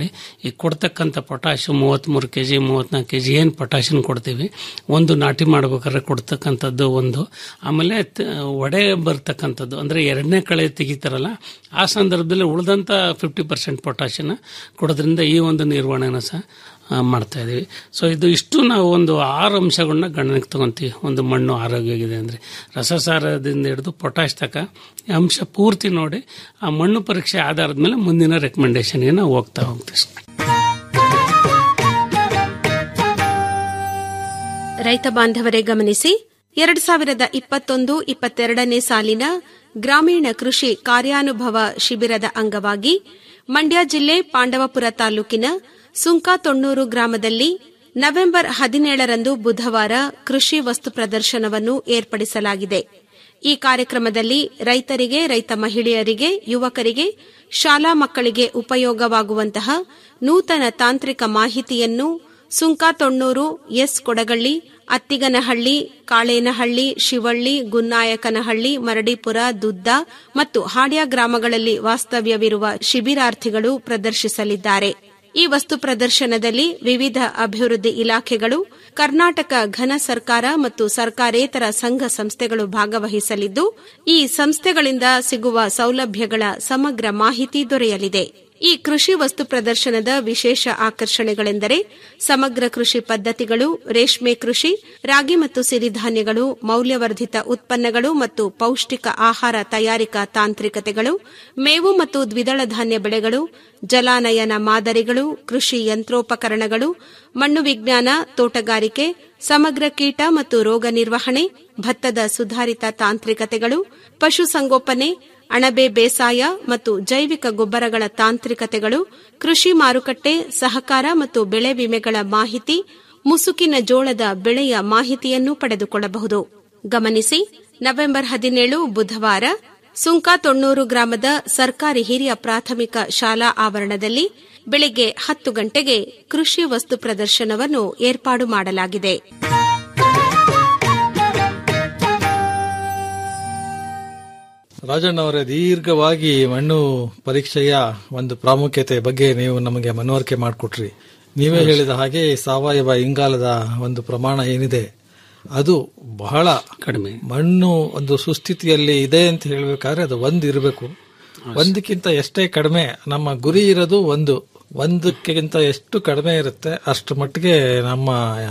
ಈ ಕೊಡ್ತಕ್ಕಂಥ ಪೊಟ್ಯಾಶ್ ಮೂವತ್ತ್ಮೂರು ಕೆ ಜಿ ಮೂವತ್ನಾಲ್ಕು ಕೆ ಜಿ ಏನು ಪೊಟ್ಯಾಶನ್ ಕೊಡ್ತೀವಿ ಒಂದು ನಾಟಿ ಮಾಡ್ಬೇಕಾದ್ರೆ ಕೊಡ್ತಕ್ಕಂಥದ್ದು ಒಂದು ಆಮೇಲೆ ತ- ಒಡೆ ಬರ್ತಕ್ಕಂಥದ್ದು ಅಂದರೆ ಎರಡನೇ ಕಳೆ ತೆಗಿತಾರಲ್ಲ ಆ ಸಂದರ್ಭದಲ್ಲಿ ಉಳಿದಂಥ ಫಿಫ್ಟಿ ಪರ್ಸೆಂಟ್ ಪೊಟ್ಯಾಶನ್ನ ಕೊಡೋದ್ರಿಂದ ಈ ಒಂದು ನಿರ್ವಹಣೆನ ಸಹ ಆ, ಮಾಡ್ತಾ ಇದೀವಿ ಸೊ ಇದು ಇಷ್ಟು ನಾವು ಒಂದು ಆರು ಅಂಶಗಳನ್ನ ಗಣನೆಗೆ ತಗೊಂತೀವಿ ಒಂದು ಮಣ್ಣು ಆರೋಗ್ಯವಾಗಿದೆ ಅಂದರೆ ರಸಸಾರದಿಂದ ಹಿಡಿದು ಪೊಟ್ಯಾಶ್ ತಕ ಈ ಅಂಶ ಪೂರ್ತಿ ನೋಡಿ ಆ ಮಣ್ಣು ಪರೀಕ್ಷೆ ಆಧಾರದ ಮೇಲೆ ಮುಂದಿನ ರೆಕಮೆಂಡೇಶನ್ಗೆ ನಾವು ಹೋಗ್ತಾ ಹೋಗ್ತೀವಿ ಸರ್. ರೈತ ಬಾಂಧವರೇ ಗಮನಿಸಿ ಎರಡ್ ಸಾವಿರದ ಇಪ್ಪತ್ತೊಂದು ಇಪ್ಪತ್ತೆರಡನೇ ಸಾಲಿನ ಗ್ರಾಮೀಣ ಕೃಷಿ ಕಾರ್ಯಾನುಭವ ಶಿಬಿರದ ಅಂಗವಾಗಿ ಮಂಡ್ಯ ಜಿಲ್ಲೆ ಪಾಂಡವಪುರ ತಾಲೂಕಿನ ಸುಂಕಾತೊಣ್ಣೂರು ಗ್ರಾಮದಲ್ಲಿ ನವೆಂಬರ್ ಹದಿನೇಳರಂದು ಬುಧವಾರ ಕೃಷಿ ವಸ್ತು ಪ್ರದರ್ಶನವನ್ನು ಏರ್ಪಡಿಸಲಾಗಿದೆ ಈ ಕಾರ್ಯಕ್ರಮದಲ್ಲಿ ರೈತರಿಗೆ ರೈತ ಮಹಿಳೆಯರಿಗೆ ಯುವಕರಿಗೆ ಶಾಲಾ ಮಕ್ಕಳಿಗೆ ಉಪಯೋಗವಾಗುವಂತಹ ನೂತನ ತಾಂತ್ರಿಕ ಮಾಹಿತಿಯನ್ನು ಸುಂಕಾತೊಣ್ಣೂರು ಎಸ್ ಕೊಡಗಳ್ಳಿ ಅತ್ತಿಗನಹಳ್ಳಿ ಕಾಳೇನಹಳ್ಳಿ ಶಿವಳ್ಳಿ ಗುನ್ನಾಯಕನಹಳ್ಳಿ ಮರಡಿಪುರ ದುದ್ದ ಮತ್ತು ಹಾಡ್ಯ ಗ್ರಾಮಗಳಲ್ಲಿ ವಾಸ್ತವ್ಯವಿರುವ ಶಿಬಿರಾರ್ಥಿಗಳು ಪ್ರದರ್ಶಿಸಲಿದ್ದಾರೆ ಈ ವಸ್ತು ಪ್ರದರ್ಶನದಲ್ಲಿ ವಿವಿಧ ಅಭಿವೃದ್ಧಿ ಇಲಾಖೆಗಳು ಕರ್ನಾಟಕ ಘನ ಸರ್ಕಾರ ಮತ್ತು ಸರ್ಕಾರೇತರ ಸಂಘ ಸಂಸ್ಥೆಗಳು ಭಾಗವಹಿಸಲಿದ್ದು ಈ ಸಂಸ್ಥೆಗಳಿಂದ ಸಿಗುವ ಸೌಲಭ್ಯಗಳ ಸಮಗ್ರ ಮಾಹಿತಿ ದೊರೆಯಲಿದೆ ಈ ಕೃಷಿ ವಸ್ತು ಪ್ರದರ್ಶನದ ವಿಶೇಷ ಆಕರ್ಷಣೆಗಳೆಂದರೆ ಸಮಗ್ರ ಕೃಷಿ ಪದ್ಧತಿಗಳು ರೇಷ್ಮೆ ಕೃಷಿ ರಾಗಿ ಮತ್ತು ಸಿರಿಧಾನ್ಯಗಳು ಮೌಲ್ಯವರ್ಧಿತ ಉತ್ಪನ್ನಗಳು ಮತ್ತು ಪೌಷ್ಟಿಕ ಆಹಾರ ತಯಾರಿಕಾ ತಾಂತ್ರಿಕತೆಗಳು ಮೇವು ಮತ್ತು ದ್ವಿದಳ ಧಾನ್ಯ ಬೆಳೆಗಳು ಜಲಾನಯನ ಮಾದರಿಗಳು ಕೃಷಿ ಯಂತ್ರೋಪಕರಣಗಳು ಮಣ್ಣು ವಿಜ್ಞಾನ ತೋಟಗಾರಿಕೆ ಸಮಗ್ರ ಕೀಟ ಮತ್ತು ರೋಗ ನಿರ್ವಹಣೆ ಭತ್ತದ ಸುಧಾರಿತ ತಾಂತ್ರಿಕತೆಗಳು ಪಶುಸಂಗೋಪನೆ ಅಣಬೆ ಬೇಸಾಯ ಮತ್ತು ಜೈವಿಕ ಗೊಬ್ಬರಗಳ ತಾಂತ್ರಿಕತೆಗಳು ಕೃಷಿ ಮಾರುಕಟ್ಟೆ ಸಹಕಾರ ಮತ್ತು ಬೆಳೆ ವಿಮೆಗಳ ಮಾಹಿತಿ ಮುಸುಕಿನ ಜೋಳದ ಬೆಳೆಯ ಮಾಹಿತಿಯನ್ನು ಪಡೆದುಕೊಳ್ಳಬಹುದು ಗಮನಿಸಿ ನವೆಂಬರ್ ಹದಿನೇಳು ಬುಧವಾರ ಸುಂಕಾತೊಣ್ಣೂರು ಗ್ರಾಮದ ಸರ್ಕಾರಿ ಹಿರಿಯ ಪ್ರಾಥಮಿಕ ಶಾಲಾ ಆವರಣದಲ್ಲಿ ಬೆಳಗ್ಗೆ ಹತ್ತು ಗಂಟೆಗೆ ಕೃಷಿ ವಸ್ತು ಪ್ರದರ್ಶನವನ್ನು ಏರ್ಪಾಡು ಮಾಡಲಾಗಿದೆ ರಾಜಣ್ಣ ಅವರೇ ದೀರ್ಘವಾಗಿ ಮಣ್ಣು ಪರೀಕ್ಷೆಯ ಒಂದು ಪ್ರಾಮುಖ್ಯತೆ ಬಗ್ಗೆ ನೀವು ನಮಗೆ ಮನವರಿಕೆ ಮಾಡಿಕೊಟ್ರಿ ನೀವೇ ಹೇಳಿದ ಹಾಗೆ ಸಾವಯವ ಇಂಗಾಲದ ಒಂದು ಪ್ರಮಾಣ ಏನಿದೆ ಅದು ಬಹಳ ಕಡಿಮೆ ಮಣ್ಣು ಒಂದು ಸುಸ್ಥಿತಿಯಲ್ಲಿ ಇದೆ ಅಂತ ಹೇಳಬೇಕಾದ್ರೆ ಅದು ಒಂದು ಇರಬೇಕು ಒಂದಕ್ಕಿಂತ ಎಷ್ಟೇ ಕಡಿಮೆ ನಮ್ಮ ಗುರಿ ಇರೋದು ಒಂದು ಒಂದಕ್ಕಿಂತ ಎಷ್ಟು ಕಡಿಮೆ ಇರುತ್ತೆ ಅಷ್ಟು ಮಟ್ಟಿಗೆ ನಮ್ಮ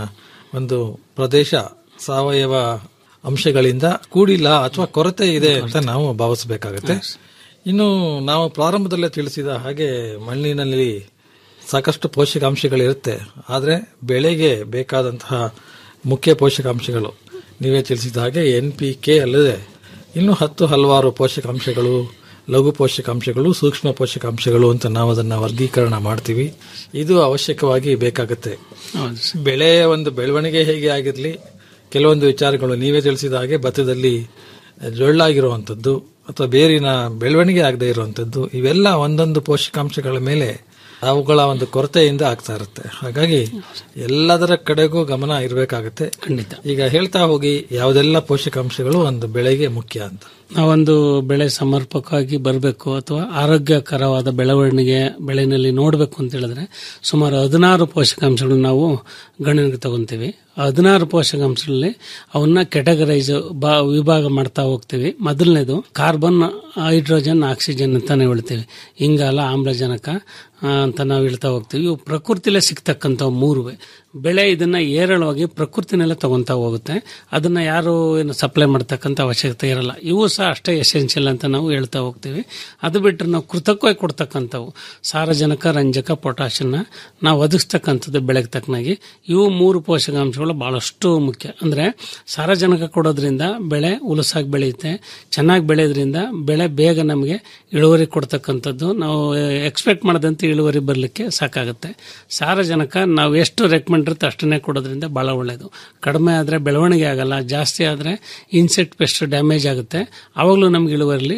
ಒಂದು ಪ್ರದೇಶ ಸಾವಯವ ಅಂಶಗಳಿಂದ ಕೂಡಿಲ್ಲ ಅಥವಾ ಕೊರತೆ ಇದೆ ಅಂತ ನಾವು ಭಾವಿಸಬೇಕಾಗತ್ತೆ ಇನ್ನು ನಾವು ಪ್ರಾರಂಭದಲ್ಲೇ ತಿಳಿಸಿದ ಹಾಗೆ ಮಣ್ಣಿನಲ್ಲಿ ಸಾಕಷ್ಟು ಪೋಷಕಾಂಶಗಳಿರುತ್ತೆ ಆದರೆ ಬೆಳೆಗೆ ಬೇಕಾದಂತಹ ಮುಖ್ಯ ಪೋಷಕಾಂಶಗಳು ನೀವೇ ತಿಳಿಸಿದ ಹಾಗೆ ಎನ್ ಪಿ ಕೆ ಅಲ್ಲದೆ ಇನ್ನು ಹತ್ತು ಹಲವಾರು ಪೋಷಕಾಂಶಗಳು ಲಘು ಪೋಷಕಾಂಶಗಳು ಸೂಕ್ಷ್ಮ ಪೋಷಕಾಂಶಗಳು ಅಂತ ನಾವು ಅದನ್ನ ವರ್ಗೀಕರಣ ಮಾಡ್ತೀವಿ ಇದು ಅವಶ್ಯಕವಾಗಿ ಬೇಕಾಗುತ್ತೆ ಬೆಳೆಯ ಒಂದು ಬೆಳವಣಿಗೆ ಹೇಗೆ ಆಗಿರಲಿ ಕೆಲವೊಂದು ವಿಚಾರಗಳು ನೀವೇ ತಿಳಿಸಿದ ಹಾಗೆ ಭತ್ತದಲ್ಲಿ ಜೊಳ್ಳಾಗಿರುವಂಥದ್ದು ಅಥವಾ ಬೇರಿನ ಬೆಳವಣಿಗೆ ಆಗದೆ ಇರುವಂಥದ್ದು ಇವೆಲ್ಲ ಒಂದೊಂದು ಪೋಷಕಾಂಶಗಳ ಮೇಲೆ ಅವುಗಳ ಒಂದು ಕೊರತೆಯಿಂದ ಆಗ್ತಾ ಇರುತ್ತೆ ಹಾಗಾಗಿ ಎಲ್ಲದರ ಕಡೆಗೂ ಗಮನ ಇರಬೇಕಾಗತ್ತೆ ಖಂಡಿತ ಈಗ ಹೇಳ್ತಾ ಹೋಗಿ ಯಾವುದೆಲ್ಲ ಪೋಷಕಾಂಶಗಳು ಒಂದು ಬೆಳೆಗೆ ಮುಖ್ಯ ಅಂತ ನಾವೊಂದು ಬೆಳೆ ಸಮರ್ಪಕವಾಗಿ ಬರಬೇಕು ಅಥವಾ ಆರೋಗ್ಯಕರವಾದ ಬೆಳವಣಿಗೆ ಬೆಳೆನಲ್ಲಿ ನೋಡಬೇಕು ಅಂತ ಹೇಳಿದ್ರೆ ಸುಮಾರು ಹದಿನಾರು ಪೋಷಕಾಂಶಗಳು ನಾವು ಗಣನೆಗೆ ತಗೊಂತೀವಿ ಹದಿನಾರು ಪೋಷಕಾಂಶಗಳಲ್ಲಿ ಅವನ್ನ ಕೆಟಗರೈಸ್ ವಿಭಾಗ ಮಾಡ್ತಾ ಹೋಗ್ತೀವಿ ಮೊದಲನೇದು ಕಾರ್ಬನ್ ಹೈಡ್ರೋಜನ್ ಆಕ್ಸಿಜನ್ ಅಂತಾನೆ ಹೇಳ್ತೀವಿ ಇಂಗಾಲ ಆಮ್ಲಜನಕ ಆ, ಅಂತ ನಾವು ಹೇಳ್ತಾ ಹೋಗ್ತೀವಿ ಇವು ಪ್ರಕೃತಿಲೇ ಸಿಗ್ತಕ್ಕಂಥ ಮೂರುವೆ ಬೆಳೆ ಇದನ್ನ ಏರಳವಾಗಿ ಪ್ರಕೃತಿನಲ್ಲೇ ತಗೊಂತಾ ಹೋಗುತ್ತೆ ಅದನ್ನ ಯಾರು ಏನು ಸಪ್ಲೈ ಮಾಡ್ತಕ್ಕಂಥ ಅವಶ್ಯಕತೆ ಇರಲ್ಲ ಇವು ಸಹ ಅಷ್ಟೇ ಎಸೆನ್ಷಿಯಲ್ ಅಂತ ನಾವು ಹೇಳ್ತಾ ಹೋಗ್ತೀವಿ ಅದು ಬಿಟ್ಟರೆ ನಾವು ಕೃತಕವಾಗಿ ಕೊಡ್ತಕ್ಕಂಥವು ಸಾರಜನಕ ರಂಜಕ ಪೊಟ್ಯಾಷನ್ನ ನಾವು ಒದಗಿಸ್ತಕ್ಕಂಥದ್ದು ಬೆಳೆಗೆ ತಕ್ಕನಾಗಿ ಇವು ಮೂರು ಪೋಷಕಾಂಶಗಳು ಬಹಳಷ್ಟು ಮುಖ್ಯ ಅಂದ್ರೆ ಸಾರಜನಕ ಕೊಡೋದ್ರಿಂದ ಬೆಳೆ ಉಲಸಾಗಿ ಬೆಳೆಯುತ್ತೆ ಚೆನ್ನಾಗಿ ಬೆಳೆಯೋದ್ರಿಂದ ಬೆಳೆ ಬೇಗ ನಮಗೆ ಇಳುವರಿ ಕೊಡ್ತಕ್ಕಂಥದ್ದು ನಾವು ಎಕ್ಸ್ಪೆಕ್ಟ್ ಮಾಡದಂತೆ ಇಳುವರಿ ಬರಲಿಕ್ಕೆ ಸಾಕಾಗುತ್ತೆ ಸಾರಜನಕ ನಾವು ಎಷ್ಟು ರೆಕಮೆಂಡ್ ಇರುತ್ತೆ ಅಷ್ಟನ್ನೇ ಕೊಡೋದ್ರಿಂದ ಬಹಳ ಒಳ್ಳೆಯದು ಕಡಿಮೆ ಆದರೆ ಬೆಳವಣಿಗೆ ಆಗಲ್ಲ ಜಾಸ್ತಿ ಆದರೆ ಇನ್ಸೆಕ್ಟ್ ಪೆಸ್ಟ್ ಡ್ಯಾಮೇಜ್ ಆಗುತ್ತೆ ಆವಾಗಲೂ ನಮ್ಗೆ ಇಳುವರಿಲಿ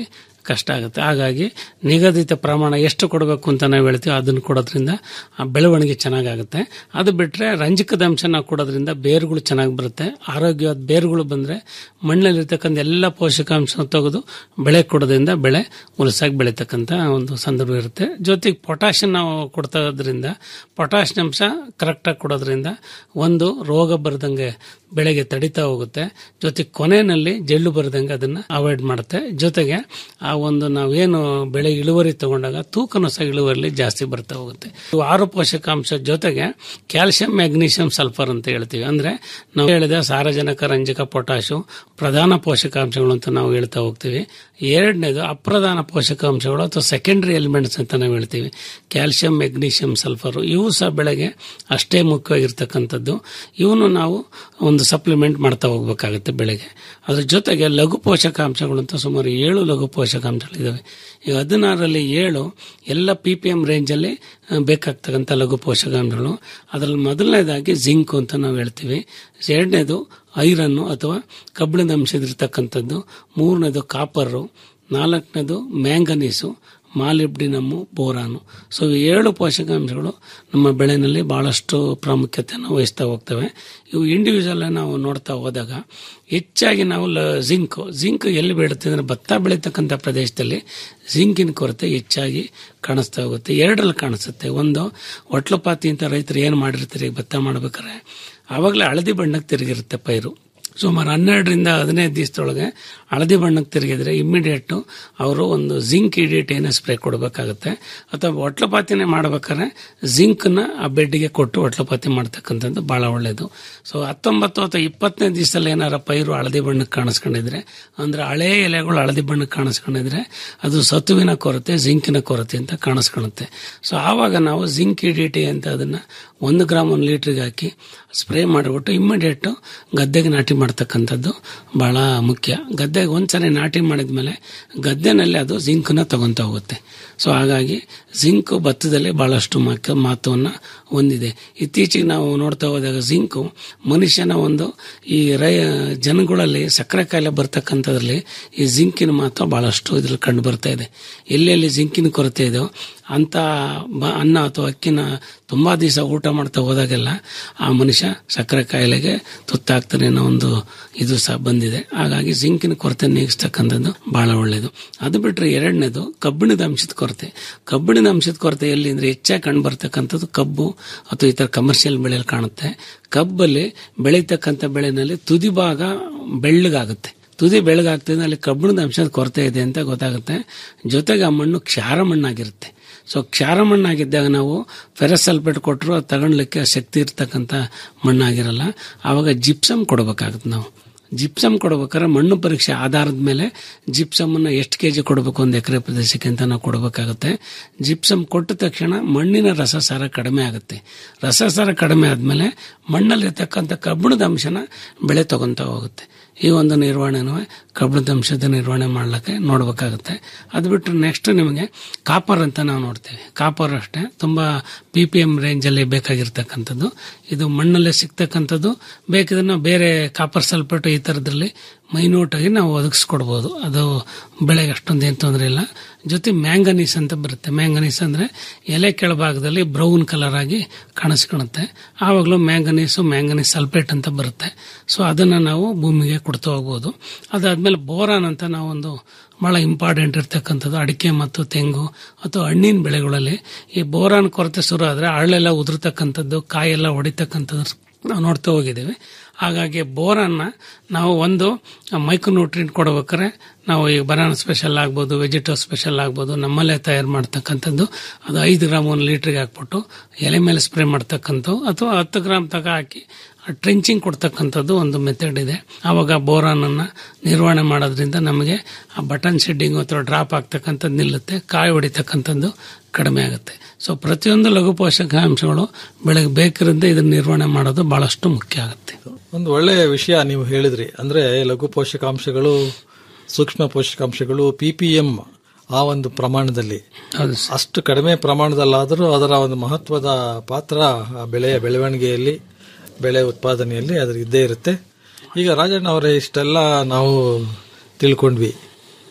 ಕಷ್ಟ ಆಗುತ್ತೆ ಹಾಗಾಗಿ ನಿಗದಿತ ಪ್ರಮಾಣ ಎಷ್ಟು ಕೊಡಬೇಕು ಅಂತ ನಾವು ಹೇಳ್ತೀವಿ ಅದನ್ನು ಕೊಡೋದ್ರಿಂದ ಆ ಬೆಳವಣಿಗೆ ಚೆನ್ನಾಗಾಗುತ್ತೆ ಅದು ಬಿಟ್ಟರೆ ರಂಜಕದ ಅಂಶ ನಾವು ಕೊಡೋದ್ರಿಂದ ಬೇರುಗಳು ಚೆನ್ನಾಗಿ ಬರುತ್ತೆ ಆರೋಗ್ಯವಾದ ಬೇರುಗಳು ಬಂದರೆ ಮಣ್ಣಲ್ಲಿರ್ತಕ್ಕಂಥ ಎಲ್ಲ ಪೋಷಕಾಂಶ ತೆಗೆದು ಬೆಳೆ ಕೊಡೋದ್ರಿಂದ ಬೆಳೆ ಉಲಸಾಗಿ ಬೆಳೀತಕ್ಕಂಥ ಒಂದು ಸಂದರ್ಭ ಇರುತ್ತೆ ಜೊತೆಗೆ ಪೊಟ್ಯಾಷಿಯಂ ನಾವು ಕೊಡ್ತಾ ಇರೋದ್ರಿಂದ ಪೊಟ್ಯಾಷಿಯಂ ಅಂಶ ಕರೆಕ್ಟಾಗಿ ಕೊಡೋದ್ರಿಂದ ಒಂದು ರೋಗ ಬರದಂಗೆ ಬೆಳೆಗೆ ತಡಿತಾ ಹೋಗುತ್ತೆ ಜೊತೆಗೆ ಕೊನೆಯಲ್ಲಿ ಜಳ್ಳು ಬರದಂಗೆ ಅದನ್ನ ಅವಾಯ್ಡ್ ಮಾಡುತ್ತೆ ಜೊತೆಗೆ ಆ ಒಂದು ನಾವೇನು ಬೆಳೆ ಇಳುವರಿ ತಗೊಂಡಾಗ ತೂಕನೂ ಸಹ ಇಳುವರಿ ಜಾಸ್ತಿ ಬರ್ತಾ ಹೋಗುತ್ತೆ ಇವು ಆರು ಪೋಷಕಾಂಶ ಜೊತೆಗೆ ಕ್ಯಾಲ್ಸಿಯಂ ಮ್ಯಾಗ್ನೀಷಿಯಂ ಸಲ್ಫರ್ ಅಂತ ಹೇಳ್ತೀವಿ ಅಂದ್ರೆ ನಾವು ಹೇಳಿದ ಸಾರಜನಕ ರಂಜಕ ಪೊಟ್ಯಾಶು ಪ್ರಧಾನ ಪೋಷಕಾಂಶಗಳು ಅಂತ ನಾವು ಹೇಳ್ತಾ ಹೋಗ್ತೀವಿ ಎರಡನೇದು ಅಪ್ರಧಾನ ಪೋಷಕಾಂಶಗಳು ಅಥವಾ ಸೆಕೆಂಡರಿ ಎಲಿಮೆಂಟ್ಸ್ ಅಂತ ನಾವು ಹೇಳ್ತೀವಿ ಕ್ಯಾಲ್ಸಿಯಂ ಮೆಗ್ನೀಷಿಯಂ ಸಲ್ಫರ್ ಇವು ಸಹ ಬೆಳೆಗೆ ಅಷ್ಟೇ ಮುಖ್ಯವಾಗಿರ್ತಕ್ಕಂಥದ್ದು ಇವನು ನಾವು ಒಂದು ಸಪ್ಲಿಮೆಂಟ್ ಮಾಡ್ತಾ ಹೋಗ್ಬೇಕಾಗುತ್ತೆ ಬೆಳೆಗೆ ಅದ್ರ ಜೊತೆಗೆ ಲಘು ಪೋಷಕಾಂಶಗಳು ಅಂತ ಸುಮಾರು ಏಳು ಲಘು ಪೋಷಕಾಂಶಗಳಿದ್ದಾವೆ ಈಗ ಹದಿನಾರರಲ್ಲಿ ಏಳು ಎಲ್ಲ ಪಿ ಪಿ ಎಂ ರೇಂಜಲ್ಲಿ ಆ, ಬೇಕಾಗ್ತಕ್ಕಂಥ ಲಘು ಪೋಷಕಾಂಶಗಳು ಅದರಲ್ಲಿ ಮೊದಲನೇದಾಗಿ ಜಿಂಕ್ ಅಂತ ನಾವು ಹೇಳ್ತೀವಿ ಎರಡನೇದು ಐರನ್ನು ಅಥವಾ ಕಬ್ಬಿಣದ ಅಂಶದಿರ್ತಕ್ಕಂಥದ್ದು ಮೂರನೇದು ಕಾಪರು ನಾಲ್ಕನೇದು ಮ್ಯಾಂಗನೀಸು ಮಾಲಿಬ್ಡಿನಮ್ಮು ಬೋರಾನು ಸೊ ಈ ಏಳು ಪೋಷಕಾಂಶಗಳು ನಮ್ಮ ಬೆಳೆನಲ್ಲಿ ಬಹಳಷ್ಟು ಪ್ರಾಮುಖ್ಯತೆಯನ್ನು ವಹಿಸ್ತಾ ಹೋಗ್ತವೆ ಇವು ಇಂಡಿವಿಜುವಲ್ ನಾವು ನೋಡ್ತಾ ಹೋದಾಗ ಹೆಚ್ಚಾಗಿ ನಾವು ಲ ಜಿಂಕ್ ಜಿಂಕ್ ಎಲ್ಲಿ ಬೀಳುತ್ತೆ ಅಂದರೆ ಭತ್ತ ಬೆಳೀತಕ್ಕಂಥ ಪ್ರದೇಶದಲ್ಲಿ ಜಿಂಕಿನ ಕೊರತೆ ಹೆಚ್ಚಾಗಿ ಕಾಣಿಸ್ತಾ ಹೋಗುತ್ತೆ ಎರಡರಲ್ಲಿ ಕಾಣಿಸುತ್ತೆ ಒಂದು ಒಟ್ಲಪಾತಿ ಅಂತ ರೈತರು ಏನು ಮಾಡಿರ್ತಾರೆ ಈಗ ಭತ್ತ ಮಾಡ್ಬೇಕಾದ್ರೆ ಆವಾಗಲೇ ಹಳದಿ ಬಣ್ಣಕ್ಕೆ ತಿರುಗಿರುತ್ತೆ ಪೈರು ಸುಮಾರು ಹನ್ನೆರಡರಿಂದ ಹದಿನೈದು ದಿವಸದೊಳಗೆ ಹಳದಿ ಬಣ್ಣಕ್ಕೆ ತಿರುಗಿದ್ರೆ ಇಮ್ಮಿಡಿಯೇಟ್ ಅವರು ಒಂದು ಜಿಂಕ್ ಇಡಿಯೇಟ್ ಏನೋ ಸ್ಪ್ರೇ ಕೊಡಬೇಕಾಗುತ್ತೆ ಅಥವಾ ಒಟ್ಲಪಾತಿನೇ ಮಾಡ್ಬೇಕಾದ್ರೆ ಜಿಂಕ್ನ ಆ ಬೆಡ್ಗೆ ಕೊಟ್ಟು ಒಟ್ಲಪಾತಿ ಮಾಡ್ತಕ್ಕಂಥದ್ದು ಬಹಳ ಒಳ್ಳೆಯದು ಸೊ ಹತ್ತೊಂಬತ್ತು ಅಥವಾ ಇಪ್ಪತ್ತನೇ ದಿವಸದಲ್ಲಿ ಏನಾರ ಪೈರು ಹಳದಿ ಬಣ್ಣಕ್ಕೆ ಕಾಣಿಸ್ಕೊಂಡಿದ್ರೆ ಅಂದ್ರೆ ಹಳೆ ಎಲೆಗಳು ಹಳದಿ ಬಣ್ಣಕ್ಕೆ ಕಾಣಿಸ್ಕೊಂಡಿದ್ರೆ ಅದು ಸತುವಿನ ಕೊರತೆ ಜಿಂಕಿನ ಕೊರತೆ ಅಂತ ಕಾಣಿಸ್ಕೊಳ್ಳುತ್ತೆ ಸೊ ಆವಾಗ ನಾವು ಜಿಂಕ್ ಇಡಿಟಿ ಅಂತ ಅದನ್ನ ಒಂದು ಗ್ರಾಮ್ ಒಂದು ಲೀಟ್ರಿಗೆ ಹಾಕಿ ಸ್ಪ್ರೇ ಮಾಡಿಬಿಟ್ಟು ಇಮ್ಮಿಡಿಯೇಟ್ ಗದ್ದೆಗೆ ನಾಟಿ ಮಾಡ್ತಕ್ಕಂಥದ್ದು ಬಹಳ ಮುಖ್ಯ ಗದ್ದೆಗೆ ಒಂದ್ಸರಿ ನಾಟಿ ಮಾಡಿದ್ಮೇಲೆ ಗದ್ದೆನಲ್ಲಿ ಅದು ಜಿಂಕ್ನ ತಗೊಂತ ಹೋಗುತ್ತೆ ಸೊ ಹಾಗಾಗಿ ಜಿಂಕ್ ಭತ್ತದಲ್ಲಿ ಬಹಳಷ್ಟು ಮಹತ್ವ ಮಹತ್ವವನ್ನು ಹೊಂದಿದೆ ಇತ್ತೀಚೆಗೆ ನಾವು ನೋಡ್ತಾ ಹೋದಾಗ ಜಿಂಕು ಮನುಷ್ಯನ ಒಂದು ಈ ರೈ ಜನಗಳಲ್ಲಿ ಸಕ್ಕರೆ ಕಾಯಿಲೆ ಬರ್ತಕ್ಕಂಥದ್ರಲ್ಲಿ ಈ ಜಿಂಕಿನ ಮಹತ್ವ ಬಹಳಷ್ಟು ಇದ್ರಲ್ಲಿ ಕಂಡು ಬರ್ತಾ ಇದೆ ಎಲ್ಲೆಲ್ಲಿ ಜಿಂಕಿನ ಕೊರತೆ ಇದೆಯೋ ಅಂತ ಬ- ಅನ್ನ ಅಥವಾ ಅಕ್ಕಿನ ತುಂಬಾ ದಿವಸ ಊಟ ಮಾಡ್ತಾ ಹೋದಾಗೆಲ್ಲ ಆ ಮನುಷ್ಯ ಸಕ್ಕರೆ ಕಾಯಿಲೆಗೆ ತುತ್ತಾಗ್ತಾನೆ ಅನ್ನೋ ಒಂದು ಇದು ಸಹ ಬಂದಿದೆ ಹಾಗಾಗಿ ಜಿಂಕಿನ ಕೊರತೆ ನೀಗಿಸ್ತಕ್ಕಂಥದ್ದು ಬಹಳ ಒಳ್ಳೆಯದು ಅದು ಬಿಟ್ಟರೆ ಎರಡನೇದು ಕಬ್ಬಿಣದ ಅಂಶದ ಕೊರತೆ ಕಬ್ಬಿಣದ ಅಂಶದ ಕೊರತೆ ಎಲ್ಲಿ ಅಂದ್ರೆ ಹೆಚ್ಚಾಗಿ ಕಂಡು ಬರ್ತಕ್ಕಂಥದ್ದು ಕಬ್ಬು ಅಥವಾ ಈ ತರ ಕಮರ್ಷಿಯಲ್ ಬೆಳೆಯಲ್ಲಿ ಕಾಣುತ್ತೆ ಕಬ್ಬಲ್ಲಿ ಬೆಳೀತಕ್ಕಂಥ ಬೆಳೆನಲ್ಲಿ ತುದಿ ಭಾಗ ಬೆಳ್ಳಗಾಗುತ್ತೆ ತುದಿ ಬೆಳಗಾಗ್ತದೆ ಅಲ್ಲಿ ಕಬ್ಬಿಣದ ಅಂಶದ ಕೊರತೆ ಇದೆ ಅಂತ ಗೊತ್ತಾಗುತ್ತೆ ಜೊತೆಗೆ ಆ ಮಣ್ಣು ಕ್ಷಾರ ಮಣ್ಣಾಗಿರುತ್ತೆ ಸೊ ಕ್ಷಾರ ಮಣ್ಣಾಗಿದ್ದಾಗ ನಾವು ಫೆರಸಲ್ಫೇಟ್ ಕೊಟ್ಟರು ಅದು ತಗೊಳ್ಲಿಕ್ಕೆ ಶಕ್ತಿ ಇರ್ತಕ್ಕಂಥ ಮಣ್ಣಾಗಿರಲ್ಲ ಆವಾಗ ಜಿಪ್ಸಮ್ ಕೊಡಬೇಕಾಗುತ್ತೆ ನಾವು ಜಿಪ್ಸಮ್ ಕೊಡ್ಬೇಕಾದ್ರೆ ಮಣ್ಣು ಪರೀಕ್ಷೆ ಆಧಾರದ ಮೇಲೆ ಜಿಪ್ಸಮನ್ನು ಎಷ್ಟು ಕೆಜಿ ಕೊಡಬೇಕು ಒಂದು ಎಕರೆ ಪ್ರದೇಶಕ್ಕೆ ಅಂತ ನಾವು ಕೊಡಬೇಕಾಗುತ್ತೆ ಜಿಪ್ಸಮ್ ಕೊಟ್ಟ ತಕ್ಷಣ ಮಣ್ಣಿನ ರಸಸಾರ ಕಡಿಮೆ ಆಗುತ್ತೆ ರಸಸಾರ ಕಡಿಮೆ ಆದಮೇಲೆ ಮಣ್ಣಲ್ಲಿರ್ತಕ್ಕಂಥ ಕಬ್ಬಿಣದ ಅಂಶನ ಬೆಳೆ ತಗೊಂತ ಹೋಗುತ್ತೆ ಈ ಒಂದು ನಿರ್ವಹಣೆನೂ ಕಬ್ಬಿಣದ ಅಂಶದ ನಿರ್ವಹಣೆ ಮಾಡ್ಲಿಕ್ಕೆ ನೋಡ್ಬೇಕಾಗುತ್ತೆ ಅದು ಬಿಟ್ಟರೆ ನೆಕ್ಸ್ಟ್ ನಿಮಗೆ ಕಾಪರ್ ಅಂತ ನಾವು ನೋಡ್ತೇವೆ ಕಾಪರ್ ಅಷ್ಟೇ ತುಂಬಾ ಪಿ ಪಿ ಎಂ ರೇಂಜಲ್ಲಿ ಬೇಕಾಗಿರ್ತಕ್ಕಂಥದ್ದು ಇದು ಮಣ್ಣಲ್ಲೇ ಸಿಗ್ತಕ್ಕಂಥದ್ದು ಬೇಕಿದ್ರೆ ನಾವು ಬೇರೆ ಕಾಪರ್ ಸಲ್ಫೇಟ್ ಈ ಥರದ್ರಲ್ಲಿ ಮೈನ್ಯೂಟ್ ಆಗಿ ನಾವು ಒದಗಿಸ್ಕೊಡ್ಬೋದು ಅದು ಬೆಳೆಗೆ ಅಷ್ಟೊಂದು ಏನು ತೊಂದರೆ ಇಲ್ಲ ಜೊತೆ ಮ್ಯಾಂಗನೀಸ್ ಅಂತ ಬರುತ್ತೆ ಮ್ಯಾಂಗನೀಸ್ ಅಂದ್ರೆ ಎಲೆ ಕೆಳಭಾಗದಲ್ಲಿ ಬ್ರೌನ್ ಕಲರ್ ಆಗಿ ಕಾಣಿಸ್ಕೊಳುತ್ತೆ ಆವಾಗಲೂ ಮ್ಯಾಂಗನೀಸು ಮ್ಯಾಂಗನೀಸ್ ಸಲ್ಫೇಟ್ ಅಂತ ಬರುತ್ತೆ ಸೊ ಅದನ್ನ ನಾವು ಭೂಮಿಗೆ ಕೊಡ್ತಾ ಹೋಗ್ಬೋದು ಅದಾದ್ಮೇಲೆ ಬೋರಾನ್ ಅಂತ ನಾವೊಂದು ಬಹಳ ಇಂಪಾರ್ಟೆಂಟ್ ಇರ್ತಕ್ಕಂಥದ್ದು ಅಡಿಕೆ ಮತ್ತು ತೆಂಗು ಅಥವಾ ಹಣ್ಣಿನ ಬೆಳೆಗಳಲ್ಲಿ ಈ ಬೋರಾನ್ ಕೊರತೆ ಶುರು ಆದ್ರೆ ಹಳ್ಳೆಲ್ಲ ಉದುರ್ತಕ್ಕಂಥದ್ದು ಕಾಯೆಲ್ಲ ಹೊಡಿತಕ್ಕಂಥದ್ದು ನಾವು ನೋಡ್ತಾ ಹೋಗಿದ್ದೀವಿ ಹಾಗಾಗಿ ಬೋರನ್ನ ನಾವು ಒಂದು ಮೈಕ್ರೋನ್ಯೂಟ್ರಿಯಂಟ್ ಕೊಡ್ಬೇಕಾದ್ರೆ ನಾವು ಈಗ ಬನಾನಾ ಸ್ಪೆಷಲ್ ಆಗ್ಬೋದು ವೆಜಿಟೋ ಸ್ಪೆಷಲ್ ಆಗ್ಬೋದು ನಮ್ಮಲ್ಲೇ ತಯಾರು ಮಾಡ್ತಕ್ಕಂಥದ್ದು ಅದು ಐದು ಗ್ರಾಮ್ ಒಂದು ಲೀಟ್ರಿಗೆ ಹಾಕ್ಬಿಟ್ಟು ಎಲೆ ಮೇಲೆ ಸ್ಪ್ರೇ ಮಾಡ್ತಕ್ಕಂಥದ್ದು ಅಥವಾ ಹತ್ತು ಗ್ರಾಮ್ ತಗ ಹಾಕಿ ಟ್ರೆಂಚಿಂಗ್ ಕೊಡ್ತಕ್ಕಂಥದ್ದು ಒಂದು ಮೆಥಡ್ ಇದೆ ಆವಾಗ ಬೋರಾನ್ ಅನ್ನ ನಿರ್ವಹಣೆ ಮಾಡೋದ್ರಿಂದ ನಮಗೆ ಆ ಬಟನ್ ಶೆಡ್ಡಿಂಗ್ ಅಥವಾ ಡ್ರಾಪ್ ಆಗ್ತಕ್ಕಂಥದ್ದು ನಿಲ್ಲುತ್ತೆ ಕಾಯಿ ಹೊಡಿತಕ್ಕಂಥದ್ದು ಕಡಿಮೆ ಆಗುತ್ತೆ ಸೊ ಪ್ರತಿಯೊಂದು ಲಘು ಪೋಷಕಾಂಶಗಳು ಬೆಳೆಗೆ ಬೇಕಿರಂತೆ ಇದನ್ನ ನಿರ್ವಹಣೆ ಮಾಡೋದು ಬಹಳಷ್ಟು ಮುಖ್ಯ ಆಗುತ್ತೆ ಒಂದು ಒಳ್ಳೆಯ ವಿಷಯ ನೀವು ಹೇಳಿದ್ರಿ ಅಂದ್ರೆ ಲಘು ಪೋಷಕಾಂಶಗಳು ಸೂಕ್ಷ್ಮ ಪೋಷಕಾಂಶಗಳು ಪಿ ಪಿ ಎಂ ಆ ಒಂದು ಪ್ರಮಾಣದಲ್ಲಿ ಅಷ್ಟು ಕಡಿಮೆ ಪ್ರಮಾಣದಲ್ಲಾದರೂ ಅದರ ಒಂದು ಮಹತ್ವದ ಪಾತ್ರ ಆ ಬೆಳೆಯ ಬೆಳವಣಿಗೆಯಲ್ಲಿ ಬೆಳೆ ಉತ್ಪಾದನೆಯಲ್ಲಿ ಅದ್ರ ಇದ್ದೇ ಇರುತ್ತೆ ಈಗ ರಾಜಣ್ಣ ಅವರೇ ಇಷ್ಟೆಲ್ಲ ನಾವು ತಿಳ್ಕೊಂಡ್ವಿ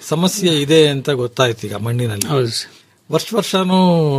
ಸಮಸ್ಯೆ ಇದೆ ಅಂತ ಗೊತ್ತಾಯ್ತು ಈಗ ಮಣ್ಣಿನಲ್ಲಿ ಹೌದು ಸರ್ ವರ್ಷ ವರ್ಷನೂ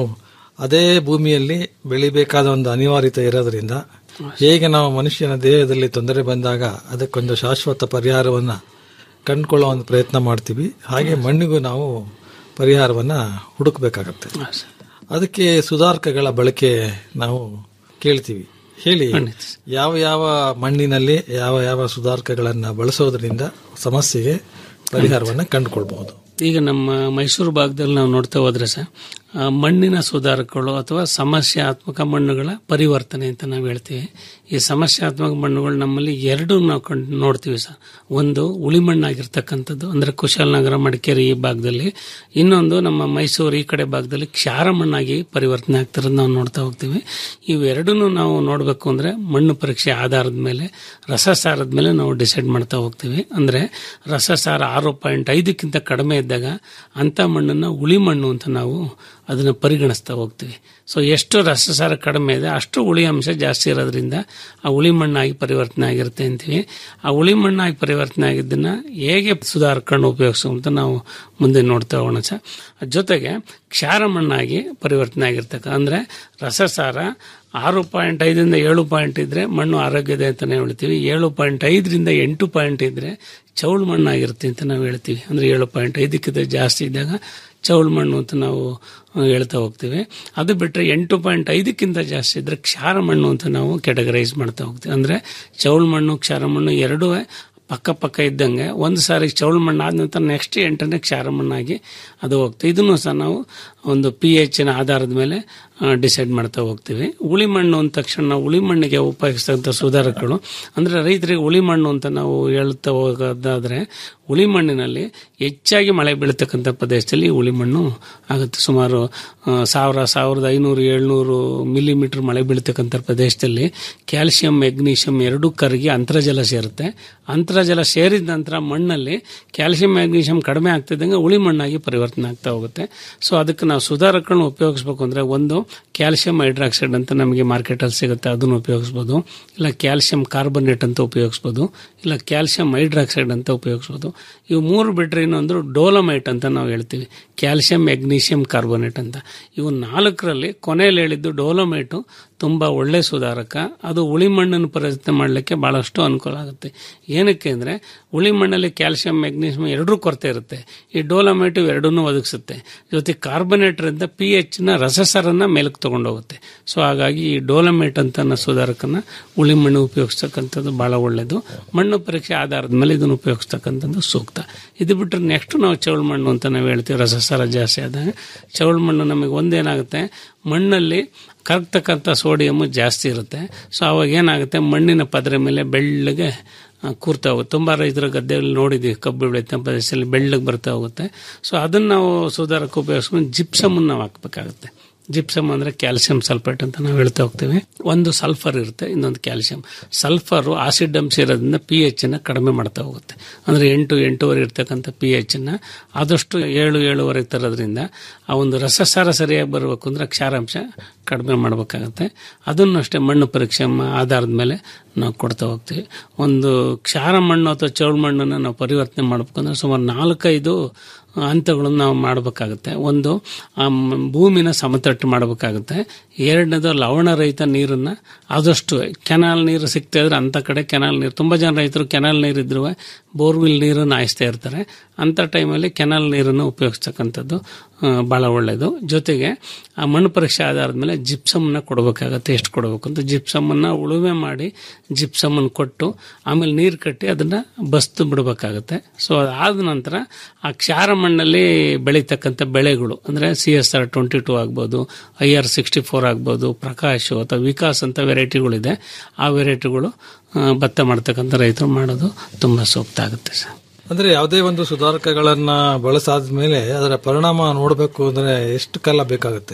ಅದೇ ಭೂಮಿಯಲ್ಲಿ ಬೆಳಿಬೇಕಾದ ಒಂದು ಅನಿವಾರ್ಯತೆ ಇರೋದ್ರಿಂದ ಹೇಗೆ ನಾವು ಮನುಷ್ಯನ ದೇಹದಲ್ಲಿ ತೊಂದರೆ ಬಂದಾಗ ಅದಕ್ಕೊಂದು ಶಾಶ್ವತ ಪರಿಹಾರವನ್ನ ಕಂಡುಕೊಳ್ಳೋ ಒಂದು ಪ್ರಯತ್ನ ಮಾಡ್ತೀವಿ ಹಾಗೆ ಮಣ್ಣಿಗೂ ನಾವು ಪರಿಹಾರವನ್ನ ಹುಡುಕಬೇಕಾಗತ್ತೆ ಅದಕ್ಕೆ ಸುಧಾರಕಗಳ ಬಳಕೆ ನಾವು ಕೇಳ್ತೀವಿ ಹೇಳಿ ಯಾವ ಯಾವ ಮಣ್ಣಿನಲ್ಲಿ ಯಾವ ಯಾವ ಸುಧಾರಕಗಳನ್ನ ಬಳಸೋದ್ರಿಂದ ಸಮಸ್ಯೆಗೆ ಪರಿಹಾರವನ್ನ ಕಂಡುಕೊಳ್ಬಹುದು ಈಗ ನಮ್ಮ ಮೈಸೂರು ಭಾಗದಲ್ಲಿ ನಾವು ನೋಡ್ತಾ ಹೋದ್ರೆ ಸರ್ ಆ, ಮಣ್ಣಿನ ಸುಧಾರಕಗಳು ಅಥವಾ ಸಮಸ್ಯಾತ್ಮಕ ಮಣ್ಣುಗಳ ಪರಿವರ್ತನೆ ಅಂತ ನಾವು ಹೇಳ್ತೀವಿ ಈ ಸಮಸ್ಯಾತ್ಮಕ ಮಣ್ಣುಗಳು ನಮ್ಮಲ್ಲಿ ಎರಡು ನಾವು ಕಂಡು ನೋಡ್ತೀವಿ ಸರ್ ಒಂದು ಉಳಿ ಮಣ್ಣಾಗಿರ್ತಕ್ಕಂಥದ್ದು ಅಂದ್ರೆ ಕುಶಾಲನಗರ ಮಡಿಕೇರಿ ಈ ಭಾಗದಲ್ಲಿ ಇನ್ನೊಂದು ನಮ್ಮ ಮೈಸೂರು ಈ ಕಡೆ ಭಾಗದಲ್ಲಿ ಕ್ಷಾರ ಮಣ್ಣಾಗಿ ಪರಿವರ್ತನೆ ಆಗ್ತಿರೋದು ನಾವು ನೋಡ್ತಾ ಹೋಗ್ತೀವಿ ಇವೆರಡನ್ನೂ ನಾವು ನೋಡಬೇಕು ಅಂದ್ರೆ ಮಣ್ಣು ಪರೀಕ್ಷೆ ಆಧಾರದ ಮೇಲೆ ರಸಸಾರದ ಮೇಲೆ ನಾವು ಡಿಸೈಡ್ ಮಾಡ್ತಾ ಹೋಗ್ತೀವಿ ಅಂದ್ರೆ ರಸಸಾರ ಆರು ಪಾಯಿಂಟ್ ಐದಕ್ಕಿಂತ ಕಡಿಮೆ ಇದ್ದಾಗ ಅಂತ ಮಣ್ಣನ್ನು ಉಳಿ ಮಣ್ಣು ಅಂತ ನಾವು ಅದನ್ನು ಪರಿಗಣಿಸ್ತಾ ಹೋಗ್ತೀವಿ ಸೊ ಎಷ್ಟು ರಸಸಾರ ಕಡಿಮೆ ಇದೆ ಅಷ್ಟು ಉಳಿ ಅಂಶ ಜಾಸ್ತಿ ಇರೋದ್ರಿಂದ ಆ ಉಳಿ ಮಣ್ಣಾಗಿ ಪರಿವರ್ತನೆ ಆಗಿರುತ್ತೆ ಅಂತೀವಿ ಆ ಉಳಿ ಮಣ್ಣಾಗಿ ಪರಿವರ್ತನೆ ಆಗಿದ್ದನ್ನ ಹೇಗೆ ಸುಧಾರಕೊಂಡು ಉಪಯೋಗಿಸು ಅಂತ ನಾವು ಮುಂದೆ ನೋಡ್ತಾ ಹೋಗೋಣ ಸರ್ ಅದ್ ಜೊತೆಗೆ ಕ್ಷಾರ ಮಣ್ಣಾಗಿ ಪರಿವರ್ತನೆ ಆಗಿರ್ತಕ್ಕ ಅಂದ್ರೆ ರಸಸಾರ ಆರು ಪಾಯಿಂಟ್ ಐದರಿಂದ ಏಳು ಪಾಯಿಂಟ್ ಇದ್ರೆ ಮಣ್ಣು ಆರೋಗ್ಯದ ಅಂತಾನೆ ಹೇಳ್ತೀವಿ ಏಳು ಪಾಯಿಂಟ್ ಐದರಿಂದ ಎಂಟು ಪಾಯಿಂಟ್ ಇದ್ರೆ ಚೌಳು ಮಣ್ಣಾಗಿರುತ್ತೆ ಅಂತ ನಾವು ಹೇಳ್ತೀವಿ ಅಂದ್ರೆ ಏಳು ಪಾಯಿಂಟ್ ಐದಕ್ಕಿಂತ ಜಾಸ್ತಿ ಇದ್ದಾಗ ಚೌಳು ಮಣ್ಣು ಅಂತ ನಾವು ಆ, ಹೇಳ್ತಾ ಹೋಗ್ತೀವಿ ಅದು ಬಿಟ್ಟರೆ ಎಂಟು ಪಾಯಿಂಟ್ ಐದಕ್ಕಿಂತ ಜಾಸ್ತಿ ಇದ್ರೆ ಕ್ಷಾರ ಮಣ್ಣು ಅಂತ ನಾವು ಕೆಟಗರೈಸ್ ಮಾಡ್ತಾ ಹೋಗ್ತೀವಿ ಅಂದ್ರೆ ಚೌಳು ಮಣ್ಣು ಕ್ಷಾರ ಮಣ್ಣು ಎರಡೂ ಪಕ್ಕ ಪಕ್ಕ ಇದ್ದಂಗೆ ಒಂದು ಸಾರಿ ಚೌಳು ಮಣ್ಣು ಆದ ನಂತರ ನೆಕ್ಸ್ಟ್ ಎಂಟನೇ ಕ್ಷಾರ ಮಣ್ಣಾಗಿ ಅದು ಹೋಗ್ತದೆ ಇದನ್ನು ಸಹ ನಾವು ಒಂದು ಪಿ ಎಚ್ನ ಆಧಾರದ ಮೇಲೆ ಡಿಸೈಡ್ ಮಾಡ್ತಾ ಹೋಗ್ತೀವಿ ಉಳಿ ಮಣ್ಣು ಅಂದ ತಕ್ಷಣ ನಾವು ಉಳಿ ಮಣ್ಣಿಗೆ ಉಪಯೋಗಿಸ್ತಕ್ಕಂಥ ಸುಧಾರಕಗಳು ಅಂದ್ರೆ ರೈತರಿಗೆ ಉಳಿ ಮಣ್ಣು ಅಂತ ನಾವು ಹೇಳ್ತಾ ಹೋಗೋದಾದ್ರೆ ಉಳಿ ಮಣ್ಣಿನಲ್ಲಿ ಹೆಚ್ಚಾಗಿ ಮಳೆ ಬೀಳತಕ್ಕಂಥ ಪ್ರದೇಶದಲ್ಲಿ ಉಳಿ ಮಣ್ಣು ಆಗುತ್ತೆ ಸುಮಾರು ಆ, ಸಾವಿರ ಸಾವಿರದ ಐನೂರು ಏಳ್ನೂರು ಮಿಲಿಮೀಟರ್ ಮಳೆ ಬೀಳತಕ್ಕಂಥ ಪ್ರದೇಶದಲ್ಲಿ ಕ್ಯಾಲ್ಸಿಯಂ ಮೆಗ್ನೀಷಿಯಂ ಎರಡೂ ಕರಗಿ ಅಂತರ್ಜಲ ಸೇರುತ್ತೆ ಅಂತರ್ಜಲ ಸೇರಿದ ನಂತರ ಮಣ್ಣಲ್ಲಿ ಕ್ಯಾಲ್ಸಿಯಂ ಮ್ಯಾಗ್ನೀಷಿಯಂ ಕಡಿಮೆ ಆಗ್ತಿದ್ದಂಗೆ ಉಳಿ ಮಣ್ಣಾಗಿ ಪರಿವರ್ತನೆ ಆಗ್ತಾ ಹೋಗುತ್ತೆ ಸೊ ಅದಕ್ಕೆ ನಾವು ಸುಧಾರಕಗಳನ್ನ ಉಪಯೋಗಿಸ್ಬೇಕು ಅಂದ್ರೆ ಒಂದು ಕ್ಯಾಲ್ಸಿಯಂ ಹೈಡ್ರಾಕ್ಸೈಡ್ ಅಂತ ನಮಗೆ ಮಾರ್ಕೆಟಲ್ಲಿ ಸಿಗುತ್ತೆ ಅದನ್ನು ಉಪಯೋಗಿಸ್ಬೋದು ಇಲ್ಲ ಕ್ಯಾಲ್ಸಿಯಂ ಕಾರ್ಬನೇಟ್ ಅಂತ ಉಪಯೋಗಿಸ್ಬೋದು ಇಲ್ಲ ಕ್ಯಾಲ್ಸಿಯಂ ಹೈಡ್ರಾಕ್ಸೈಡ್ ಅಂತ ಉಪಯೋಗಿಸ್ಬೋದು ಇವು ಮೂರು ಬಿಟ್ರೆ ಇನ್ನೊಂದು ಡೋಲಮೈಟ್ ಅಂತ ನಾವು ಹೇಳ್ತೀವಿ ಕ್ಯಾಲ್ಸಿಯಂ ಮೆಗ್ನೀಷಿಯಂ ಕಾರ್ಬೋನೇಟ್ ಅಂತ ಇವು ನಾಲ್ಕರಲ್ಲಿ ಕೊನೆಯಲ್ಲಿ ಹೇಳಿದ್ದು ಡೋಲಮೈಟು ತುಂಬಾ ಒಳ್ಳೆ ಸುಧಾರಕ ಅದು ಉಳಿ ಮಣ್ಣನ್ನು ಪರಿವರ್ತನೆ ಮಾಡಲಿಕ್ಕೆ ಬಹಳಷ್ಟು ಅನುಕೂಲ ಆಗುತ್ತೆ ಏನಕ್ಕೆ ಅಂದ್ರೆ ಉಳಿ ಮಣ್ಣಲ್ಲಿ ಕ್ಯಾಲ್ಸಿಯಂ ಮೆಗ್ನೀಷಿಯಂ ಎರಡೂ ಕೊರತೆ ಇರುತ್ತೆ ಈ ಡೋಲಮೈಟ್ ಎರಡನ್ನೂ ಒದಗಿಸುತ್ತೆ ಜೊತೆ ಕಾರ್ಬನೇಟರ್ ಅಂತ ಪಿ ಎಚ್ ನ ರಸಸರನ್ನ ಮೇಲಕ್ಕೆ ತಗೊಂಡೋಗುತ್ತೆ ಸೊ ಹಾಗಾಗಿ ಈ ಡೋಲಮೈಟ್ ಅಂತ ಅನ್ನೋ ಸುಧಾರಕನ ಉಳಿ ಮಣ್ಣು ಉಪಯೋಗಿಸ್ತಕ್ಕಂಥದ್ದು ಬಹಳ ಒಳ್ಳೆಯದು ಮಣ್ಣು ಪರೀಕ್ಷೆ ಆಧಾರದ ಮೇಲೆ ಇದನ್ನು ಉಪಯೋಗಿಸ್ತಕ್ಕಂಥದ್ದು ಸೂಕ್ತ ಇದು ಬಿಟ್ಟರೆ ನೆಕ್ಸ್ಟ್ ನಾವು ಚೌಳು ಮಣ್ಣು ಅಂತ ನಾವು ಹೇಳ್ತೀವಿ ರಸಸಾರ ಜಾಸ್ತಿ ಆದಾಗ ಚೌಳು ಮಣ್ಣು ನಮಗೆ ಒಂದೇನಾಗುತ್ತೆ ಮಣ್ಣಲ್ಲಿ ಕರಗ್ತಕ್ಕಂಥ ಸೋಡಿಯಮ್ ಜಾಸ್ತಿ ಇರುತ್ತೆ ಸೊ ಅವಾಗ ಏನಾಗುತ್ತೆ ಮಣ್ಣಿನ ಪದರ ಮೇಲೆ ಬೆಳ್ಳಗೆ ಆ, ಕೂರ್ತಾ ಹೋಗುತ್ತೆ ತುಂಬ ರೈತರ ಗದ್ದೆಯಲ್ಲಿ ನೋಡಿದ್ದೀವಿ ಕಬ್ಬು ಬೆಳೆಯುತ್ತೆ ಪ್ರದೇಶದಲ್ಲಿ ಬೆಳ್ಳಗೆ ಬರ್ತಾ ಹೋಗುತ್ತೆ ಸೊ ಅದನ್ನು ನಾವು ಸುಧಾರಕ್ಕೆ ಉಪಯೋಗಿಸ್ಕೊಂಡು ಜಿಪ್ಸಮನ್ನು ನಾವು ಹಾಕ್ಬೇಕಾಗುತ್ತೆ ಜಿಪ್ಸಮ್ ಅಂದ್ರೆ ಕ್ಯಾಲ್ಸಿಯಂ ಸಲ್ಫೇಟ್ ಅಂತ ನಾವು ಹೇಳ್ತಾ ಹೋಗ್ತೀವಿ ಒಂದು ಸಲ್ಫರ್ ಇರುತ್ತೆ ಇನ್ನೊಂದು ಕ್ಯಾಲ್ಸಿಯಂ ಸಲ್ಫರ್ ಆಸಿಡ್ ಅಂಶ ಇರೋದ್ರಿಂದ ಪಿ ಎಚ್ ನ ಕಡಿಮೆ ಮಾಡ್ತಾ ಹೋಗುತ್ತೆ ಅಂದ್ರೆ ಎಂಟು ಎಂಟೂವರೆ ಇರ್ತಕ್ಕಂಥ ಪಿ ಎಚ್ ನ ಆದಷ್ಟು ಏಳು ಏಳುವರೆ ತರೋದ್ರಿಂದ ಆ ಒಂದು ರಸಸಾರ ಸರಿಯಾಗಿ ಬರಬೇಕು ಅಂದ್ರೆ ಕ್ಷಾರಾಂಶ ಕಡಿಮೆ ಮಾಡಬೇಕಾಗತ್ತೆ ಅದನ್ನು ಅಷ್ಟೇ ಮಣ್ಣು ಪರೀಕ್ಷೆ ಮ- ಆಧಾರದ ಮೇಲೆ ನಾವು ಕೊಡ್ತಾ ಹೋಗ್ತೀವಿ ಒಂದು ಕ್ಷಾರ ಮಣ್ಣು ಅಥವಾ ಚೌಳು ಮಣ್ಣನ್ನು ನಾವು ಪರಿವರ್ತನೆ ಮಾಡಬೇಕು ಅಂದ್ರೆ ಸುಮಾರು ನಾಲ್ಕೈದು ಹಂತಗಳನ್ನು ನಾವು ಮಾಡಬೇಕಾಗುತ್ತೆ ಒಂದು ಆ ಮ್- ಭೂಮಿನ ಸಮತಟ್ಟು ಮಾಡಬೇಕಾಗುತ್ತೆ ಎರಡನೇದು ಲವಣ ರಹಿತ ನೀರನ್ನ ಆದಷ್ಟು ಕೆನಾಲ್ ನೀರು ಸಿಗ್ತಾ ಇದ್ರೆ ಅಂತ ಕಡೆ ಕೆನಾಲ್ ನೀರು ತುಂಬಾ ಜನ ರೈತರು ಕೆನಾಲ್ ನೀರು ಇದ್ರು ಬೋರ್ವೆಲ್ ನೀರನ್ನು ಹಾಯಿಸ್ತಾ ಇರ್ತಾರೆ ಅಂತ ಟೈಮಲ್ಲಿ ಕೆನಾಲ್ ನೀರನ್ನು ಉಪಯೋಗಿಸ್ತಕ್ಕಂಥದ್ದು ಆ, ಬಹಳ ಒಳ್ಳೆಯದು ಜೊತೆಗೆ ಆ ಮಣ್ಣು ಪರೀಕ್ಷೆ ಆಧಾರದ ಮೇಲೆ ಜಿಪ್ಸಮ್ನ ಕೊಡಬೇಕಾಗತ್ತೆ ಎಷ್ಟು ಕೊಡಬೇಕು ಅಂತ ಜಿಪ್ಸಮನ್ನ ಉಳುಮೆ ಮಾಡಿ ಜಿಪ್ಸಮನ್ನು ಕೊಟ್ಟು ಆಮೇಲೆ ನೀರು ಕಟ್ಟಿ ಅದನ್ನ ಬಸ್ತು ಬಿಡಬೇಕಾಗತ್ತೆ ಸೊ ಅದಾದ ನಂತರ ಆ ಕ್ಷಾರ ಮಣ್ಣಲ್ಲಿ ಬೆಳೀತಕ್ಕಂಥ ಬೆಳೆಗಳು ಅಂದ್ರೆ C S R twenty two ಆಗ್ಬೋದು ಐ ಆರ್ ಸಿಕ್ಸ್ಟಿ ಫೋರ್ ಆಗ್ಬೋದು ಪ್ರಕಾಶ್ ಅಥವಾ ವಿಕಾಸ್ ಅಂತ ವೆರೈಟಿಗಳಿದೆ ಆ ವೆರೈಟಿಗಳು ಆ, ಭತ್ತ ಮಾಡ್ತಕ್ಕಂಥ ರೈತರು ಮಾಡೋದು ತುಂಬಾ ಸೂಕ್ತ ಆಗುತ್ತೆ ಸರ್ ಅಂದ್ರೆ ಯಾವುದೇ ಒಂದು ಸುಧಾರಕಗಳನ್ನ ಬಳಸಾದ ಮೇಲೆ ಅದರ ಪರಿಣಾಮ ನೋಡಬೇಕು ಅಂದ್ರೆ ಎಷ್ಟು ಕಾಲ ಬೇಕಾಗುತ್ತೆ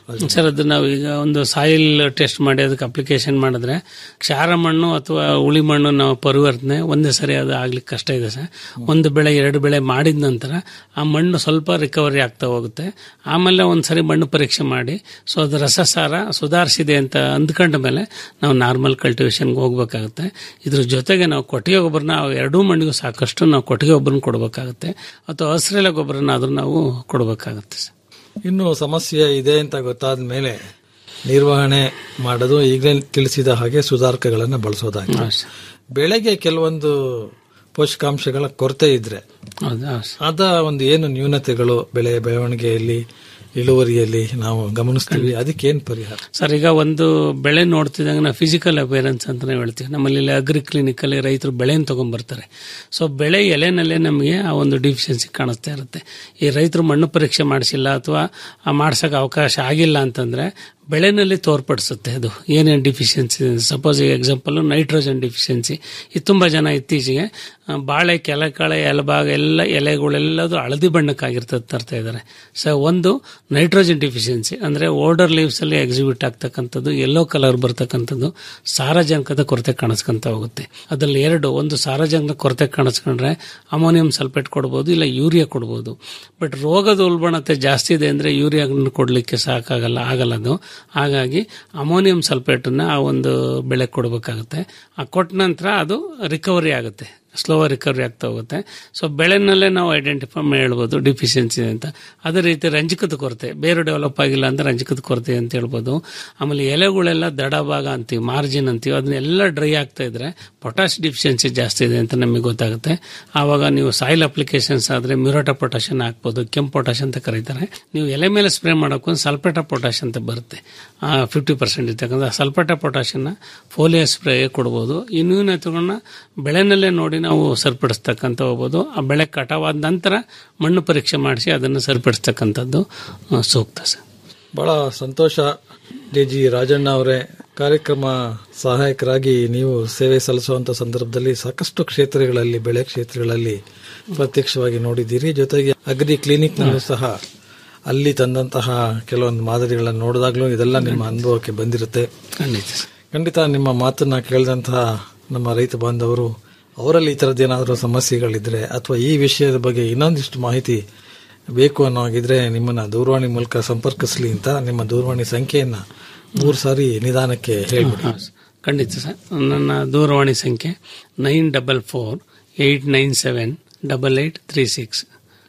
ಸರ್ ಅದು ನಾವು ಈಗ ಒಂದು ಸಾಯಿಲ್ ಟೆಸ್ಟ್ ಮಾಡಿ ಅದಕ್ಕೆ ಅಪ್ಲಿಕೇಶನ್ ಮಾಡಿದ್ರೆ ಕ್ಷಾರ ಮಣ್ಣು ಅಥವಾ ಉಳಿ ಮಣ್ಣು ನಾವು ಪರಿವರ್ತನೆ ಒಂದೇ ಸರಿ ಅದು ಆಗ್ಲಿಕ್ಕೆ ಕಷ್ಟ ಇದೆ ಸರ್ ಒಂದು ಬೆಳೆ ಎರಡು ಬೆಳೆ ಮಾಡಿದ ನಂತರ ಆ ಮಣ್ಣು ಸ್ವಲ್ಪ ರಿಕವರಿ ಆಗ್ತಾ ಹೋಗುತ್ತೆ ಆಮೇಲೆ ಒಂದ್ಸರಿ ಮಣ್ಣು ಪರೀಕ್ಷೆ ಮಾಡಿ ಸೊ ಅದು ರಸಸಾರ ಸುಧಾರಿಸಿದೆ ಅಂತ ಅಂದ್ಕೊಂಡ ಮೇಲೆ ನಾವು ನಾರ್ಮಲ್ ಕಲ್ಟಿವೇಶನ್ಗೆ ಹೋಗ್ಬೇಕಾಗುತ್ತೆ ಇದ್ರ ಜೊತೆಗೆ ನಾವು ಕೊಟ್ಟಿಗೆ ಗೊಬ್ಬರನ ಎರಡೂ ಮಣ್ಣಿಗೂ ಸಾಕಷ್ಟು ನಾವು ಕೊಟ್ಟಿಗೆ ಗೊಬ್ಬರನ ಕೊಡಬೇಕಾಗುತ್ತೆ ಅಥವಾ ಹಸಿರೆಲೆ ಗೊಬ್ಬರನ ಆದ್ರೂ ನಾವು ಕೊಡಬೇಕಾಗುತ್ತೆ ಸರ್ ಇನ್ನು ಸಮಸ್ಯೆ ಇದೆ ಅಂತ ಗೊತ್ತಾದ ಮೇಲೆ ನಿರ್ವಹಣೆ ಮಾಡೋದು ಈಗಲೇ ತಿಳಿಸಿದ ಹಾಗೆ ಸುಧಾರಕಗಳನ್ನು ಬಳಸೋದಾಗಿದೆ ಬೆಳೆಗೆ ಕೆಲವೊಂದು ಪೋಷಕಾಂಶಗಳ ಕೊರತೆ ಇದ್ರೆ ಹೌದಾ ಅದ ಒಂದು ಏನು ನ್ಯೂನತೆಗಳು ಬೆಳೆ ಬೆಳವಣಿಗೆಯಲ್ಲಿ ಇಳುವರಿಯಲ್ಲಿ ನಾವು ಗಮನಿಸ್ತೀವಿ ಅದಕ್ಕೆ ಏನು ಪರಿಹಾರ ಸರ್ ಈಗ ಒಂದು ಬೆಳೆ ನೋಡ್ತಿದ್ದಂಗೆ ನಾವು ಫಿಸಿಕಲ್ ಅಪೇರೆನ್ಸ್ ಅಂತಾನೆ ಹೇಳ್ತೀವಿ ನಮ್ಮಲ್ಲಿ ಇಲ್ಲಿ ಅಗ್ರಿ ಕ್ಲಿನಿಕಲ್ಲಿ ರೈತರು ಬೆಳೆನ ತಗೊಂಡ್ಬರ್ತಾರೆ ಸೊ ಬೆಳೆ ಎಲೆನಲ್ಲೇ ನಮಗೆ ಆ ಒಂದು ಡಿಫಿಷಿಯನ್ಸಿ ಕಾಣಿಸ್ತಾ ಇರುತ್ತೆ ಈ ರೈತರು ಮಣ್ಣು ಪರೀಕ್ಷೆ ಮಾಡಿಸಿಲ್ಲ ಅಥವಾ ಮಾಡ್ಸೋಕೆ ಅವಕಾಶ ಆಗಿಲ್ಲ ಅಂತಂದ್ರೆ ಬೆಳೆನಲ್ಲಿ ತೋರ್ಪಡಿಸುತ್ತೆ ಅದು ಏನೇನು deficiency suppose example nitrogen deficiency ಇದು ತುಂಬ ಜನ ಇತ್ತೀಚೆಗೆ ಆ, ಬಾಳೆ ಕೆಲಕಾಳೆ ಎಲೆಭಾಗ ಎಲ್ಲ ಎಲೆಗಳೆಲ್ಲದು ಹಳದಿ ಬಣ್ಣಕ್ಕಾಗಿರ್ತದೆ ತರ್ತಾ ಇದ್ದಾರೆ ಸೊ ಒಂದು ನೈಟ್ರೋಜನ್ ಡಿಫಿಷಿಯನ್ಸಿ ಅಂದರೆ ಓಲ್ಡರ್ ಲೀವ್ಸಲ್ಲಿ ಎಕ್ಸಿಬಿಟ್ ಆಗ್ತಕ್ಕಂಥದ್ದು ಯೆಲ್ಲೋ ಕಲರ್ ಬರ್ತಕ್ಕಂಥದ್ದು ಸಾರಜನಕದ ಕೊರತೆ ಕಾಣಿಸ್ಕೊಂತ ಹೋಗುತ್ತೆ ಅದರಲ್ಲಿ ಎರಡು ಒಂದು ಸಾರಜನಕ ಕೊರತೆ ಕಾಣಿಸ್ಕೊಂಡ್ರೆ ಅಮೋನಿಯಂ ಸಲ್ಫೇಟ್ ಕೊಡ್ಬೋದು ಇಲ್ಲ ಯೂರಿಯಾ ಕೊಡ್ಬೋದು ಬಟ್ ರೋಗದ ಉಲ್ಬಣತೆ ಜಾಸ್ತಿ ಇದೆ ಅಂದರೆ ಯೂರಿಯಾ ಕೊಡಲಿಕ್ಕೆ ಸಾಕಾಗಲ್ಲ ಆಗಲ್ಲ ಅದು ಹಾಗಾಗಿ ಅಮೋನಿಯಂ ಸಲ್ಫೇಟನ್ನ ಆ ಒಂದು ಬೆಳೆ ಕೊಡಬೇಕಾಗುತ್ತೆ ಆ ಕೊಟ್ಟ ನಂತರ ಅದು ರಿಕವರಿ ಆಗುತ್ತೆ ಸ್ಲೋ ರಿಕವರಿ ಆಗ್ತಾ ಹೋಗುತ್ತೆ ಸೊ ಬೆಳೆನಲ್ಲೇ ನಾವು ಐಡೆಂಟಿಫೈ ಹೇಳ್ಬೋದು ಡಿಫಿಷಿಯನ್ಸಿ ಅಂತ ಅದೇ ರೀತಿ ರಂಜಕದ ಕೊರತೆ ಬೇರು ಡೆವಲಪ್ ಆಗಿಲ್ಲ ಅಂದ್ರೆ ರಂಜಕದ ಕೊರತೆ ಅಂತ ಹೇಳ್ಬೋದು ಆಮೇಲೆ ಎಲೆಗಳೆಲ್ಲ ದಡ ಭಾಗ ಅಂತೀವಿ ಮಾರ್ಜಿನ್ ಅಂತೀವಿ ಅದನ್ನೆಲ್ಲ ಡ್ರೈ ಆಗ್ತಾ ಇದ್ರೆ ಪೊಟ್ಯಾಶ್ ಡಿಫಿಷಿಯನ್ಸಿ ಜಾಸ್ತಿ ಇದೆ ಅಂತ ನಮಗೆ ಗೊತ್ತಾಗುತ್ತೆ ಆವಾಗ ನೀವು ಸಾಯಿಲ್ ಅಪ್ಲಿಕೇಶನ್ಸ್ ಆದ್ರೆ ಮ್ಯೂರೋಟ ಪೊಟ್ಯಾಷನ್ ಹಾಕ್ಬೋದು ಕೆಂಪು ಪೊಟ್ಯಾಶ್ ಅಂತ ಕರೀತಾರೆ ನೀವು ಎಲೆ ಮೇಲೆ ಸ್ಪ್ರೇ ಮಾಡೋಕ್ಕೊಂದು ಸಲ್ಫೇಟ ಪೊಟ್ಯಾಶ್ ಅಂತ ಬರುತ್ತೆ ಫಿಫ್ಟಿ ಪರ್ಸೆಂಟ್ ಇರ್ತಕ್ಕಂಥ ಸಲ್ಫೇಟ ಪೊಟ್ಯಾಷನ್ನ ಫೋಲಿಯೋ ಸ್ಪ್ರೇ ಕೊಡ್ಬೋದು ಈ ನ್ಯೂನತೆಗಳನ್ನ ಬೆಳೆನಲ್ಲೇ ನೋಡಿ ನಾವು ಸರಿಪಡಿಸ್ತಕ್ಕಂಥ ಹೋಗ್ಬೋದು ಆ ಬೆಳೆ ಕಟಾವಾದ ನಂತರ ಮಣ್ಣು ಪರೀಕ್ಷೆ ಮಾಡಿಸಿ ಅದನ್ನು ಸರಿಪಡಿಸ್ತಕ್ಕಂಥದ್ದು ಆ, ಸೂಕ್ತ ಸರ್ ಬಹಳ ಸಂತೋಷ ಜೆ ಜಿ ರಾಜಣ್ಣ ಅವರೇ ಕಾರ್ಯಕ್ರಮ ಸಹಾಯಕರಾಗಿ ನೀವು ಸೇವೆ ಸಲ್ಲಿಸುವಂತ ಸಂದರ್ಭದಲ್ಲಿ ಸಾಕಷ್ಟು ಕ್ಷೇತ್ರಗಳಲ್ಲಿ ಬೆಳೆ ಕ್ಷೇತ್ರಗಳಲ್ಲಿ ಪ್ರತ್ಯಕ್ಷವಾಗಿ ನೋಡಿದ್ದೀರಿ ಜೊತೆಗೆ ಅಗ್ರಿ ಕ್ಲಿನಿಕ್ನಲ್ಲೂ ಸಹ ಅಲ್ಲಿ ತಂದಂತಹ ಕೆಲವೊಂದು ಮಾದರಿಗಳನ್ನು ನೋಡಿದಾಗಲೂ ಇದೆಲ್ಲ ನಿಮ್ಮ ಅನುಭವಕ್ಕೆ ಬಂದಿರುತ್ತೆ ಖಂಡಿತ ಖಂಡಿತ ನಿಮ್ಮ ಮಾತನ್ನ ಕೇಳಿದಂತಹ ನಮ್ಮ ರೈತ ಬಾಂಧವರು ಅವರಲ್ಲಿ ಈ ಥರದ್ದು ಏನಾದರೂ ಸಮಸ್ಯೆಗಳಿದ್ರೆ ಅಥವಾ ಈ ವಿಷಯದ ಬಗ್ಗೆ ಇನ್ನೊಂದಿಷ್ಟು ಮಾಹಿತಿ ಬೇಕು ಅನ್ನೋ ಹಾಗಿದ್ರೆ ನಿಮ್ಮನ್ನ ದೂರವಾಣಿ ಮೂಲಕ ಸಂಪರ್ಕಿಸಲಿ ಅಂತ ನಿಮ್ಮ ದೂರವಾಣಿ ಸಂಖ್ಯೆಯನ್ನ ಮೂರು ಸಾರಿ ನಿಧಾನಕ್ಕೆ ಹೇಳ್ಬಿಡಿ ಖಂಡಿತ ಸರ್ ನನ್ನ ದೂರವಾಣಿ ಸಂಖ್ಯೆ nine double four eight nine seven double eight three six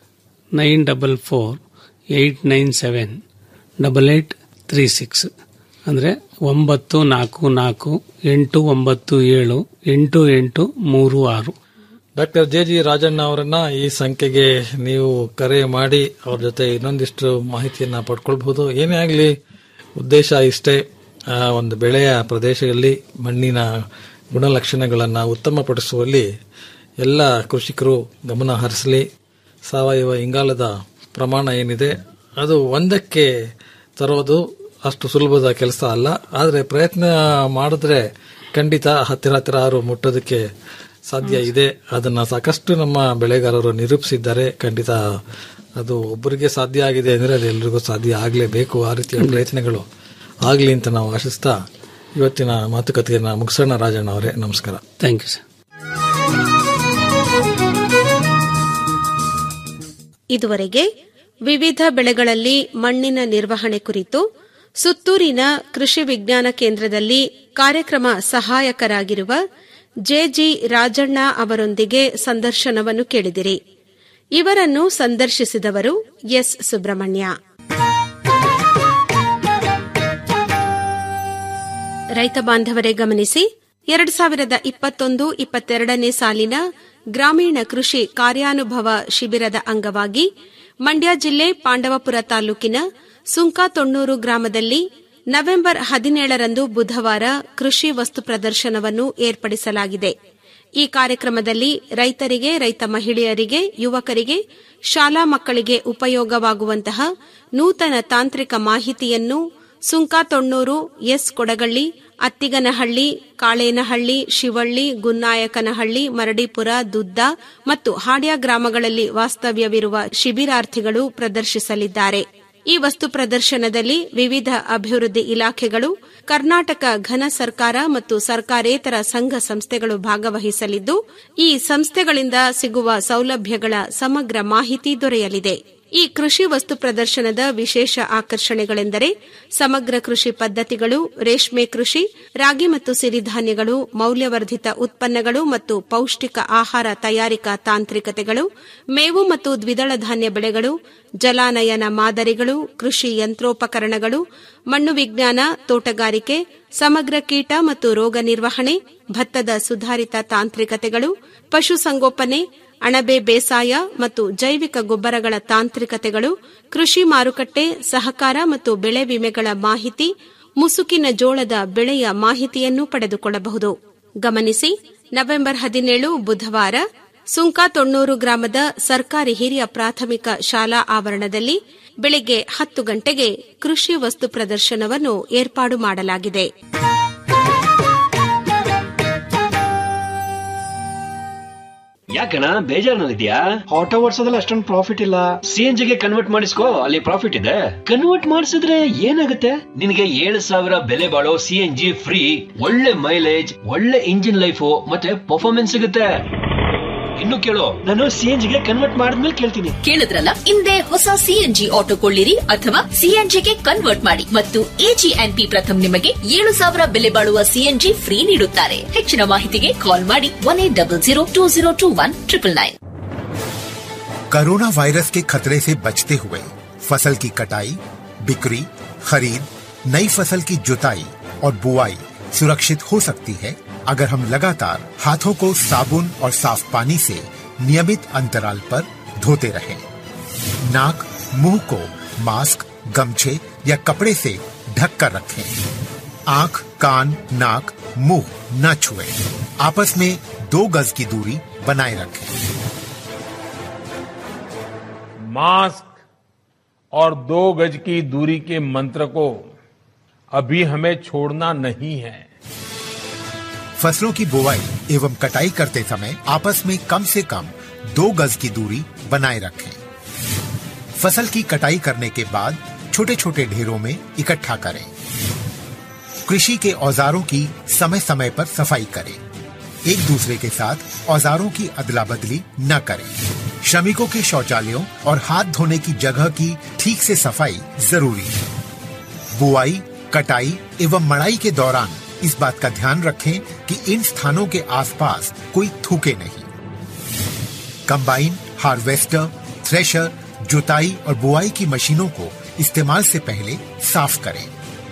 nine double four eight nine seven double eight three six ಅಂದರೆ ಒಂಬತ್ತು ನಾಲ್ಕು ನಾಲ್ಕು ಎಂಟು ಒಂಬತ್ತು ಏಳು ಎಂಟು ಎಂಟು ಮೂರು ಆರು ಡಾಕ್ಟರ್ ಜೆ ಜಿ ರಾಜಣ್ಣ ಅವರನ್ನ ಈ ಸಂಖ್ಯೆಗೆ ನೀವು ಕರೆ ಮಾಡಿ ಅವ್ರ ಜೊತೆ ಇನ್ನೊಂದಿಷ್ಟು ಮಾಹಿತಿಯನ್ನ ಪಡ್ಕೊಳ್ಬಹುದು ಏನೇ ಆಗಲಿ ಉದ್ದೇಶ ಇಷ್ಟೇ ಆ ಒಂದು ಬೆಳೆಯ ಪ್ರದೇಶದಲ್ಲಿ ಮಣ್ಣಿನ ಗುಣಲಕ್ಷಣಗಳನ್ನು ಉತ್ತಮಪಡಿಸುವಲ್ಲಿ ಎಲ್ಲ ಕೃಷಿಕರು ಗಮನ ಹರಿಸಲಿ ಸಾವಯವ ಇಂಗಾಲದ ಪ್ರಮಾಣ ಏನಿದೆ ಅದು ಒಂದಕ್ಕೆ ತರೋದು ಅಷ್ಟು ಸುಲಭದ ಕೆಲಸ ಅಲ್ಲ ಆದರೆ ಪ್ರಯತ್ನ ಮಾಡಿದ್ರೆ ಖಂಡಿತ ಹತ್ತಿರ ಹತ್ತಿರ ಆರು ಮುಟ್ಟೋದಕ್ಕೆ ಸಾಧ್ಯ ಇದೆ ಅದನ್ನ ಸಾಕಷ್ಟು ನಮ್ಮ ಬೆಳೆಗಾರರು ನಿರೂಪಿಸಿದ್ದಾರೆ ಖಂಡಿತ ಅದು ಒಬ್ಬರಿಗೆ ಸಾಧ್ಯ ಆಗಿದೆ ಅಂದ್ರೆ ಅದು ಎಲ್ರಿಗೂ ಸಾಧ್ಯ ಆಗಲೇಬೇಕು ಆ ರೀತಿಯ ಪ್ರಯತ್ನಗಳು ಆಗಲಿ ಅಂತ ನಾವು ಆಶಿಸ್ತಾ ಇವತ್ತಿನ ಮಾತುಕತೆಯನ್ನ ಮುಗಿಸೋಣ ರಾಜಣ್ಣ ಅವರೇ ನಮಸ್ಕಾರ ಥ್ಯಾಂಕ್ ಯು ಸರ್ ಇದುವರೆಗೆ ವಿವಿಧ ಬೆಳೆಗಳಲ್ಲಿ ಮಣ್ಣಿನ ನಿರ್ವಹಣೆ ಕುರಿತು ಸುತ್ತೂರಿನ ಕೃಷಿ ವಿಜ್ಞಾನ ಕೇಂದ್ರದಲ್ಲಿ ಕಾರ್ಯಕ್ರಮ ಸಹಾಯಕರಾಗಿರುವ ಜೆಜಿ ರಾಜಣ್ಣ ಅವರೊಂದಿಗೆ ಸಂದರ್ಶನವನ್ನು ಕೇಳಿದಿರಿ ಇವರನ್ನು ಸಂದರ್ಶಿಸಿದವರು ಎಸ್ ಸುಬ್ರಹ್ಮಣ್ಯ ರೈತ ಬಾಂಧವರೇ ಗಮನಿಸಿ ಎರಡು ಸಾವಿರದ ಇಪ್ಪತ್ತೊಂದು ಇಪ್ಪತ್ತೆರಡನೇ ಸಾಲಿನ ಗ್ರಾಮೀಣ ಕೃಷಿ ಕಾರ್ಯಾನುಭವ ಶಿಬಿರದ ಅಂಗವಾಗಿ ಮಂಡ್ಯ ಜಿಲ್ಲೆ ಪಾಂಡವಪುರ ತಾಲೂಕಿನ ಸುಂಕಾತೊಣ್ಣೂರು ಗ್ರಾಮದಲ್ಲಿ ನವೆಂಬರ್ ಹದಿನೇಳರಂದು ಬುಧವಾರ ಕೃಷಿ ವಸ್ತು ಪ್ರದರ್ಶನವನ್ನು ಏರ್ಪಡಿಸಲಾಗಿದೆ ಈ ಕಾರ್ಯಕ್ರಮದಲ್ಲಿ ರೈತರಿಗೆ ರೈತ ಮಹಿಳೆಯರಿಗೆ ಯುವಕರಿಗೆ ಶಾಲಾ ಮಕ್ಕಳಿಗೆ ಉಪಯೋಗವಾಗುವಂತಹ ನೂತನ ತಾಂತ್ರಿಕ ಮಾಹಿತಿಯನ್ನು ಸುಂಕಾತೊಣ್ಣೂರು ಎಸ್ ಕೊಡಗಳ್ಳಿ ಅತ್ತಿಗನಹಳ್ಳಿ ಕಾಳೇನಹಳ್ಳಿ ಶಿವಳ್ಳಿ ಗುನ್ನಾಯಕನಹಳ್ಳಿ ಮರಡಿಪುರ ದುದ್ದ ಮತ್ತು ಹಾಡ್ಯ ಗ್ರಾಮಗಳಲ್ಲಿ ವಾಸ್ತವ್ಯವಿರುವ ಶಿಬಿರಾರ್ಥಿಗಳು ಪ್ರದರ್ಶಿಸಲಿದ್ದಾರೆ ಈ ವಸ್ತು ಪ್ರದರ್ಶನದಲ್ಲಿ ವಿವಿಧ ಅಭಿವೃದ್ಧಿ ಇಲಾಖೆಗಳು ಕರ್ನಾಟಕ ಘನ ಸರ್ಕಾರ ಮತ್ತು ಸರ್ಕಾರೇತರ ಸಂಘ ಸಂಸ್ಥೆಗಳು ಭಾಗವಹಿಸಲಿದ್ದು ಈ ಸಂಸ್ಥೆಗಳಿಂದ ಸಿಗುವ ಸೌಲಭ್ಯಗಳ ಸಮಗ್ರ ಮಾಹಿತಿ ದೊರೆಯಲಿದೆ ಈ ಕೃಷಿ ವಸ್ತು ಪ್ರದರ್ಶನದ ವಿಶೇಷ ಆಕರ್ಷಣೆಗಳೆಂದರೆ ಸಮಗ್ರ ಕೃಷಿ ಪದ್ಧತಿಗಳು ರೇಷ್ಮೆ ಕೃಷಿ ರಾಗಿ ಮತ್ತು ಸಿರಿಧಾನ್ಯಗಳು ಮೌಲ್ಯವರ್ಧಿತ ಉತ್ಪನ್ನಗಳು ಮತ್ತು ಪೌಷ್ಟಿಕ ಆಹಾರ ತಯಾರಿಕಾ ತಾಂತ್ರಿಕತೆಗಳು ಮೇವು ಮತ್ತು ದ್ವಿದಳ ಧಾನ್ಯ ಬೆಳೆಗಳು ಜಲಾನಯನ ಮಾದರಿಗಳು ಕೃಷಿ ಯಂತ್ರೋಪಕರಣಗಳು ಮಣ್ಣು ವಿಜ್ಞಾನ ತೋಟಗಾರಿಕೆ ಸಮಗ್ರ ಕೀಟ ಮತ್ತು ರೋಗ ನಿರ್ವಹಣೆ ಭತ್ತದ ಸುಧಾರಿತ ತಾಂತ್ರಿಕತೆಗಳು ಪಶುಸಂಗೋಪನೆ ಅಣಬೆ ಬೇಸಾಯ ಮತ್ತು ಜೈವಿಕ ಗೊಬ್ಬರಗಳ ತಾಂತ್ರಿಕತೆಗಳು ಕೃಷಿ ಮಾರುಕಟ್ಟೆ ಸಹಕಾರ ಮತ್ತು ಬೆಳೆ ವಿಮೆಗಳ ಮಾಹಿತಿ ಮುಸುಕಿನ ಜೋಳದ ಬೆಳೆಯ ಮಾಹಿತಿಯನ್ನು ಪಡೆದುಕೊಳ್ಳಬಹುದು ಗಮನಿಸಿ ನವೆಂಬರ್ ಹದಿನೇಳು ಬುಧವಾರ ಸುಂಕ ತೊಣ್ಣೂರು ಗ್ರಾಮದ ಸರ್ಕಾರಿ ಹಿರಿಯ ಪ್ರಾಥಮಿಕ ಶಾಲಾ ಆವರಣದಲ್ಲಿ ಬೆಳಗ್ಗೆ ಹತ್ತು ಗಂಟೆಗೆ ಕೃಷಿ ವಸ್ತು ಪ್ರದರ್ಶನವನ್ನು ಏರ್ಪಾಡು ಮಾಡಲಾಗಿದೆ ಯಾಕಣ ಬೇಜಾರಿನಲ್ಲಿದ್ಯಾ ಆಟೋ ಓಡಿಸೋದ್ರಲ್ಲಿ ಅಷ್ಟೊಂದು ಪ್ರಾಫಿಟ್ ಇಲ್ಲ ಸಿ ಎನ್ ಜಿಗೆ ಕನ್ವರ್ಟ್ ಮಾಡಿಸ್ಕೋ ಅಲ್ಲಿ ಪ್ರಾಫಿಟ್ ಇದೆ ಕನ್ವರ್ಟ್ ಮಾಡಿಸಿದ್ರೆ ಏನಾಗುತ್ತೆ ನಿನಗೆ ಏಳು ಸಾವಿರ ಬೆಲೆ ಬಾಳೋ ಸಿ ಎನ್ ಜಿ ಫ್ರೀ ಒಳ್ಳೆ ಮೈಲೇಜ್ ಒಳ್ಳೆ ಇಂಜಿನ್ ಲೈಫು ಮತ್ತೆ ಪರ್ಫಾರ್ಮೆನ್ಸ್ ಸಿಗುತ್ತೆ ಇನ್ನು ಕೇಳು ನಾನು ಸಿ ಎನ್ ಜಿಗೆ ಕನ್ವರ್ಟ್ ಮಾಡಿದ್ಮೇಲೆ ಕೇಳ್ತೀನಿ ಕೇಳಿದ್ರಲ್ಲ ಹಿಂದೆ ಹೊಸ ಸಿಎನ್ಜಿ ಆಟೋ ಕೊಳ್ಳಿರಿ ಅಥವಾ ಸಿಎನ್ಜಿಗೆ ಕನ್ವರ್ಟ್ ಮಾಡಿ ಮತ್ತು ಎಜಿಎನ್ಪಿ ಪ್ರಥಮ್ ನಿಮಗೆ ಏಳು ಸಾವಿರ ಬೆಲೆ ಬಾಳುವ ಸಿಎನ್ಜಿ ಫ್ರೀ ನೀಡುತ್ತಾರೆ ಹೆಚ್ಚಿನ ಮಾಹಿತಿಗೆ ಕಾಲ್ ಮಾಡಿ one eight double zero two zero two one triple nine corona virus के खतरे से बचते हुए फसल की कटाई बिक्री खरीद नई फसल की जुताई और बुआई सुरक्षित हो सकती है अगर हम लगातार हाथों को साबुन और साफ पानी से नियमित अंतराल पर धोते रहें। नाक मुंह को मास्क गमछे या कपड़े से ढक कर रखें आंख कान नाक मुंह न छुएं। आपस में दो गज की दूरी बनाए रखें मास्क और दो गज की दूरी के मंत्र को अभी हमें छोड़ना नहीं है फसलों की बुवाई एवं कटाई करते समय आपस में कम से कम दो गज की दूरी बनाए रखें फसल की कटाई करने के बाद छोटे छोटे ढेरों में इकट्ठा करें कृषि के औजारों की समय समय पर सफाई करें एक दूसरे के साथ औजारों की अदला बदली न करें श्रमिकों के शौचालयों और हाथ धोने की जगह की ठीक से सफाई जरूरी है बुआई कटाई एवं मड़ाई के दौरान इस बात का ध्यान रखें कि इन स्थानों के आसपास कोई थूके नहीं कंबाइन हार्वेस्टर थ्रेशर जुताई और बुआई की मशीनों को इस्तेमाल से पहले साफ करें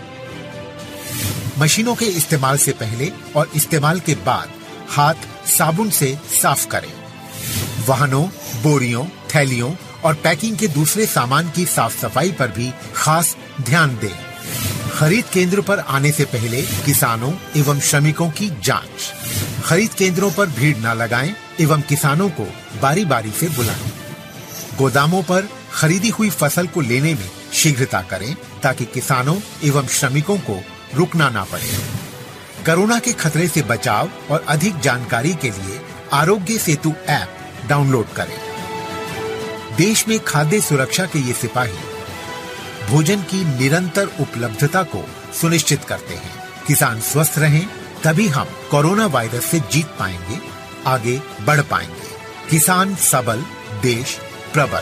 मशीनों के इस्तेमाल से पहले और इस्तेमाल के बाद हाथ साबुन से साफ करें वाहनों बोरियों थैलियों और पैकिंग के दूसरे सामान की साफ सफाई पर भी खास ध्यान दें खरीद केंद्र पर आने से पहले किसानों एवं श्रमिकों की जांच खरीद केंद्रों पर भीड़ न लगाएं एवं किसानों को बारी बारी से बुलाएं गोदामों पर खरीदी हुई फसल को लेने में शीघ्रता करें ताकि किसानों एवं श्रमिकों को रुकना ना पड़े कोरोना के खतरे से बचाव और अधिक जानकारी के लिए आरोग्य सेतु ऐप डाउनलोड करें देश में खाद्य सुरक्षा के ये सिपाही भोजन की निरंतर उपलब्धता को सुनिश्चित करते हैं किसान स्वस्थ रहें तभी हम कोरोना वायरस से जीत पाएंगे आगे बढ़ पाएंगे किसान सबल देश प्रबल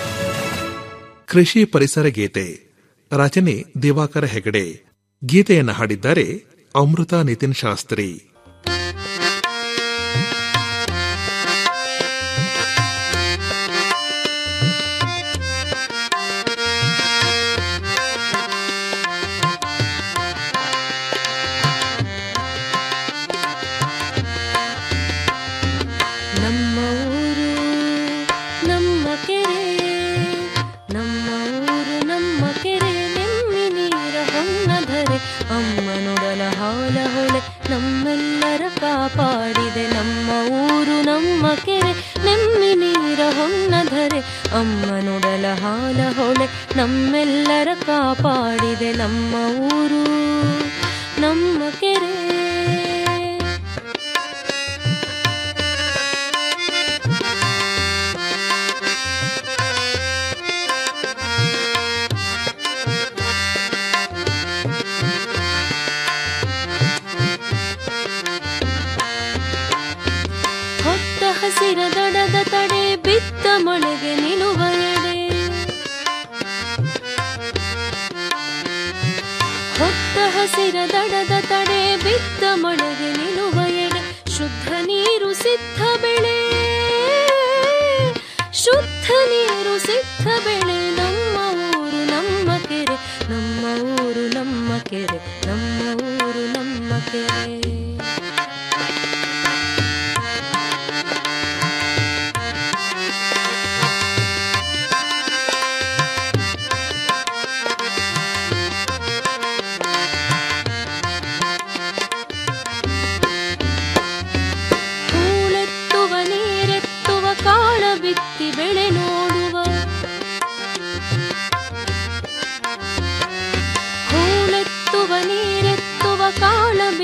ಕೃಷಿ ಪರಿಸರ ಗೀತೆ ರಚನೆ ದಿವಾಕರ ಹೆಗಡೆ ಗೀತೆಯನ್ನು ಹಾಡಿದ್ದಾರೆ ಅಮೃತ ನಿತಿನ್ ಶಾಸ್ತ್ರಿ ನಮ್ಮ ಊರು ನಮ್ಮ ಕೆರೆ ನಮ್ಮ ಊರು ನಮ್ಮ ಕೆರೆ ನೆಮ್ಮಿ ನೀರ ಹೊನ್ನದರೆ ಅಮ್ಮನುಡಲ ಹಾಲ ಹೊಳೆ ನಮ್ಮೆಲ್ಲರ ಕಾಪಾಡಿದೆ ನಮ್ಮ ಊರು ನಮ್ಮ ಕೆರೆ ನೆಮ್ಮಿ ನೀರ ಹೊನ್ನದರೆ ಅಮ್ಮನುಡಲ ಹಾಲ ಹೊಳೆ ನಮ್ಮೆಲ್ಲರ ಕಾಪಾಡಿದೆ ನಮ್ಮ ಊರು ನಮ್ಮ ಕೆರೆ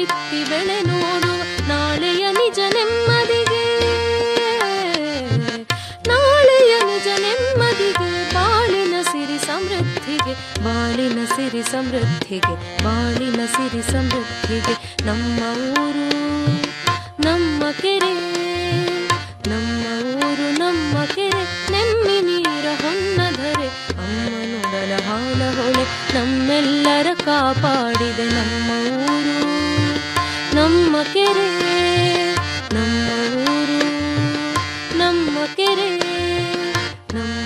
ಬಿತ್ತಿ ಬೆಳೆ ನೋಡುವ ನಾಳೆಯ ನಿಜ ನೆಮ್ಮದಿಗೆ ನಾಳೆಯ ನಿಜ ನೆಮ್ಮದಿಗೆ ಬಾಳಿನ ಸಿರಿ ಸಮೃದ್ಧಿಗೆ ಬಾಳಿನ ಸಿರಿ ಸಮೃದ್ಧಿಗೆ ಬಾಳಿನ ಸಿರಿ ಸಮೃದ್ಧಿಗೆ ನಮ್ಮ ಊರು ನಮ್ಮ ಕೆರೆ ನಮ್ಮ ಊರು ನಮ್ಮ ಕೆರೆ ನೆಮ್ಮಿ ನೀರ ಹೊನ್ನದರೆ ಅಮ್ಮನುಡಲ ಹಾಲ ಹೊಳೆ ನಮ್ಮೆಲ್ಲರ ಕಾಪಾಡಿದೆ ನಮ್ಮ ಊರು ನಮ್ಮ ಕೆರೆ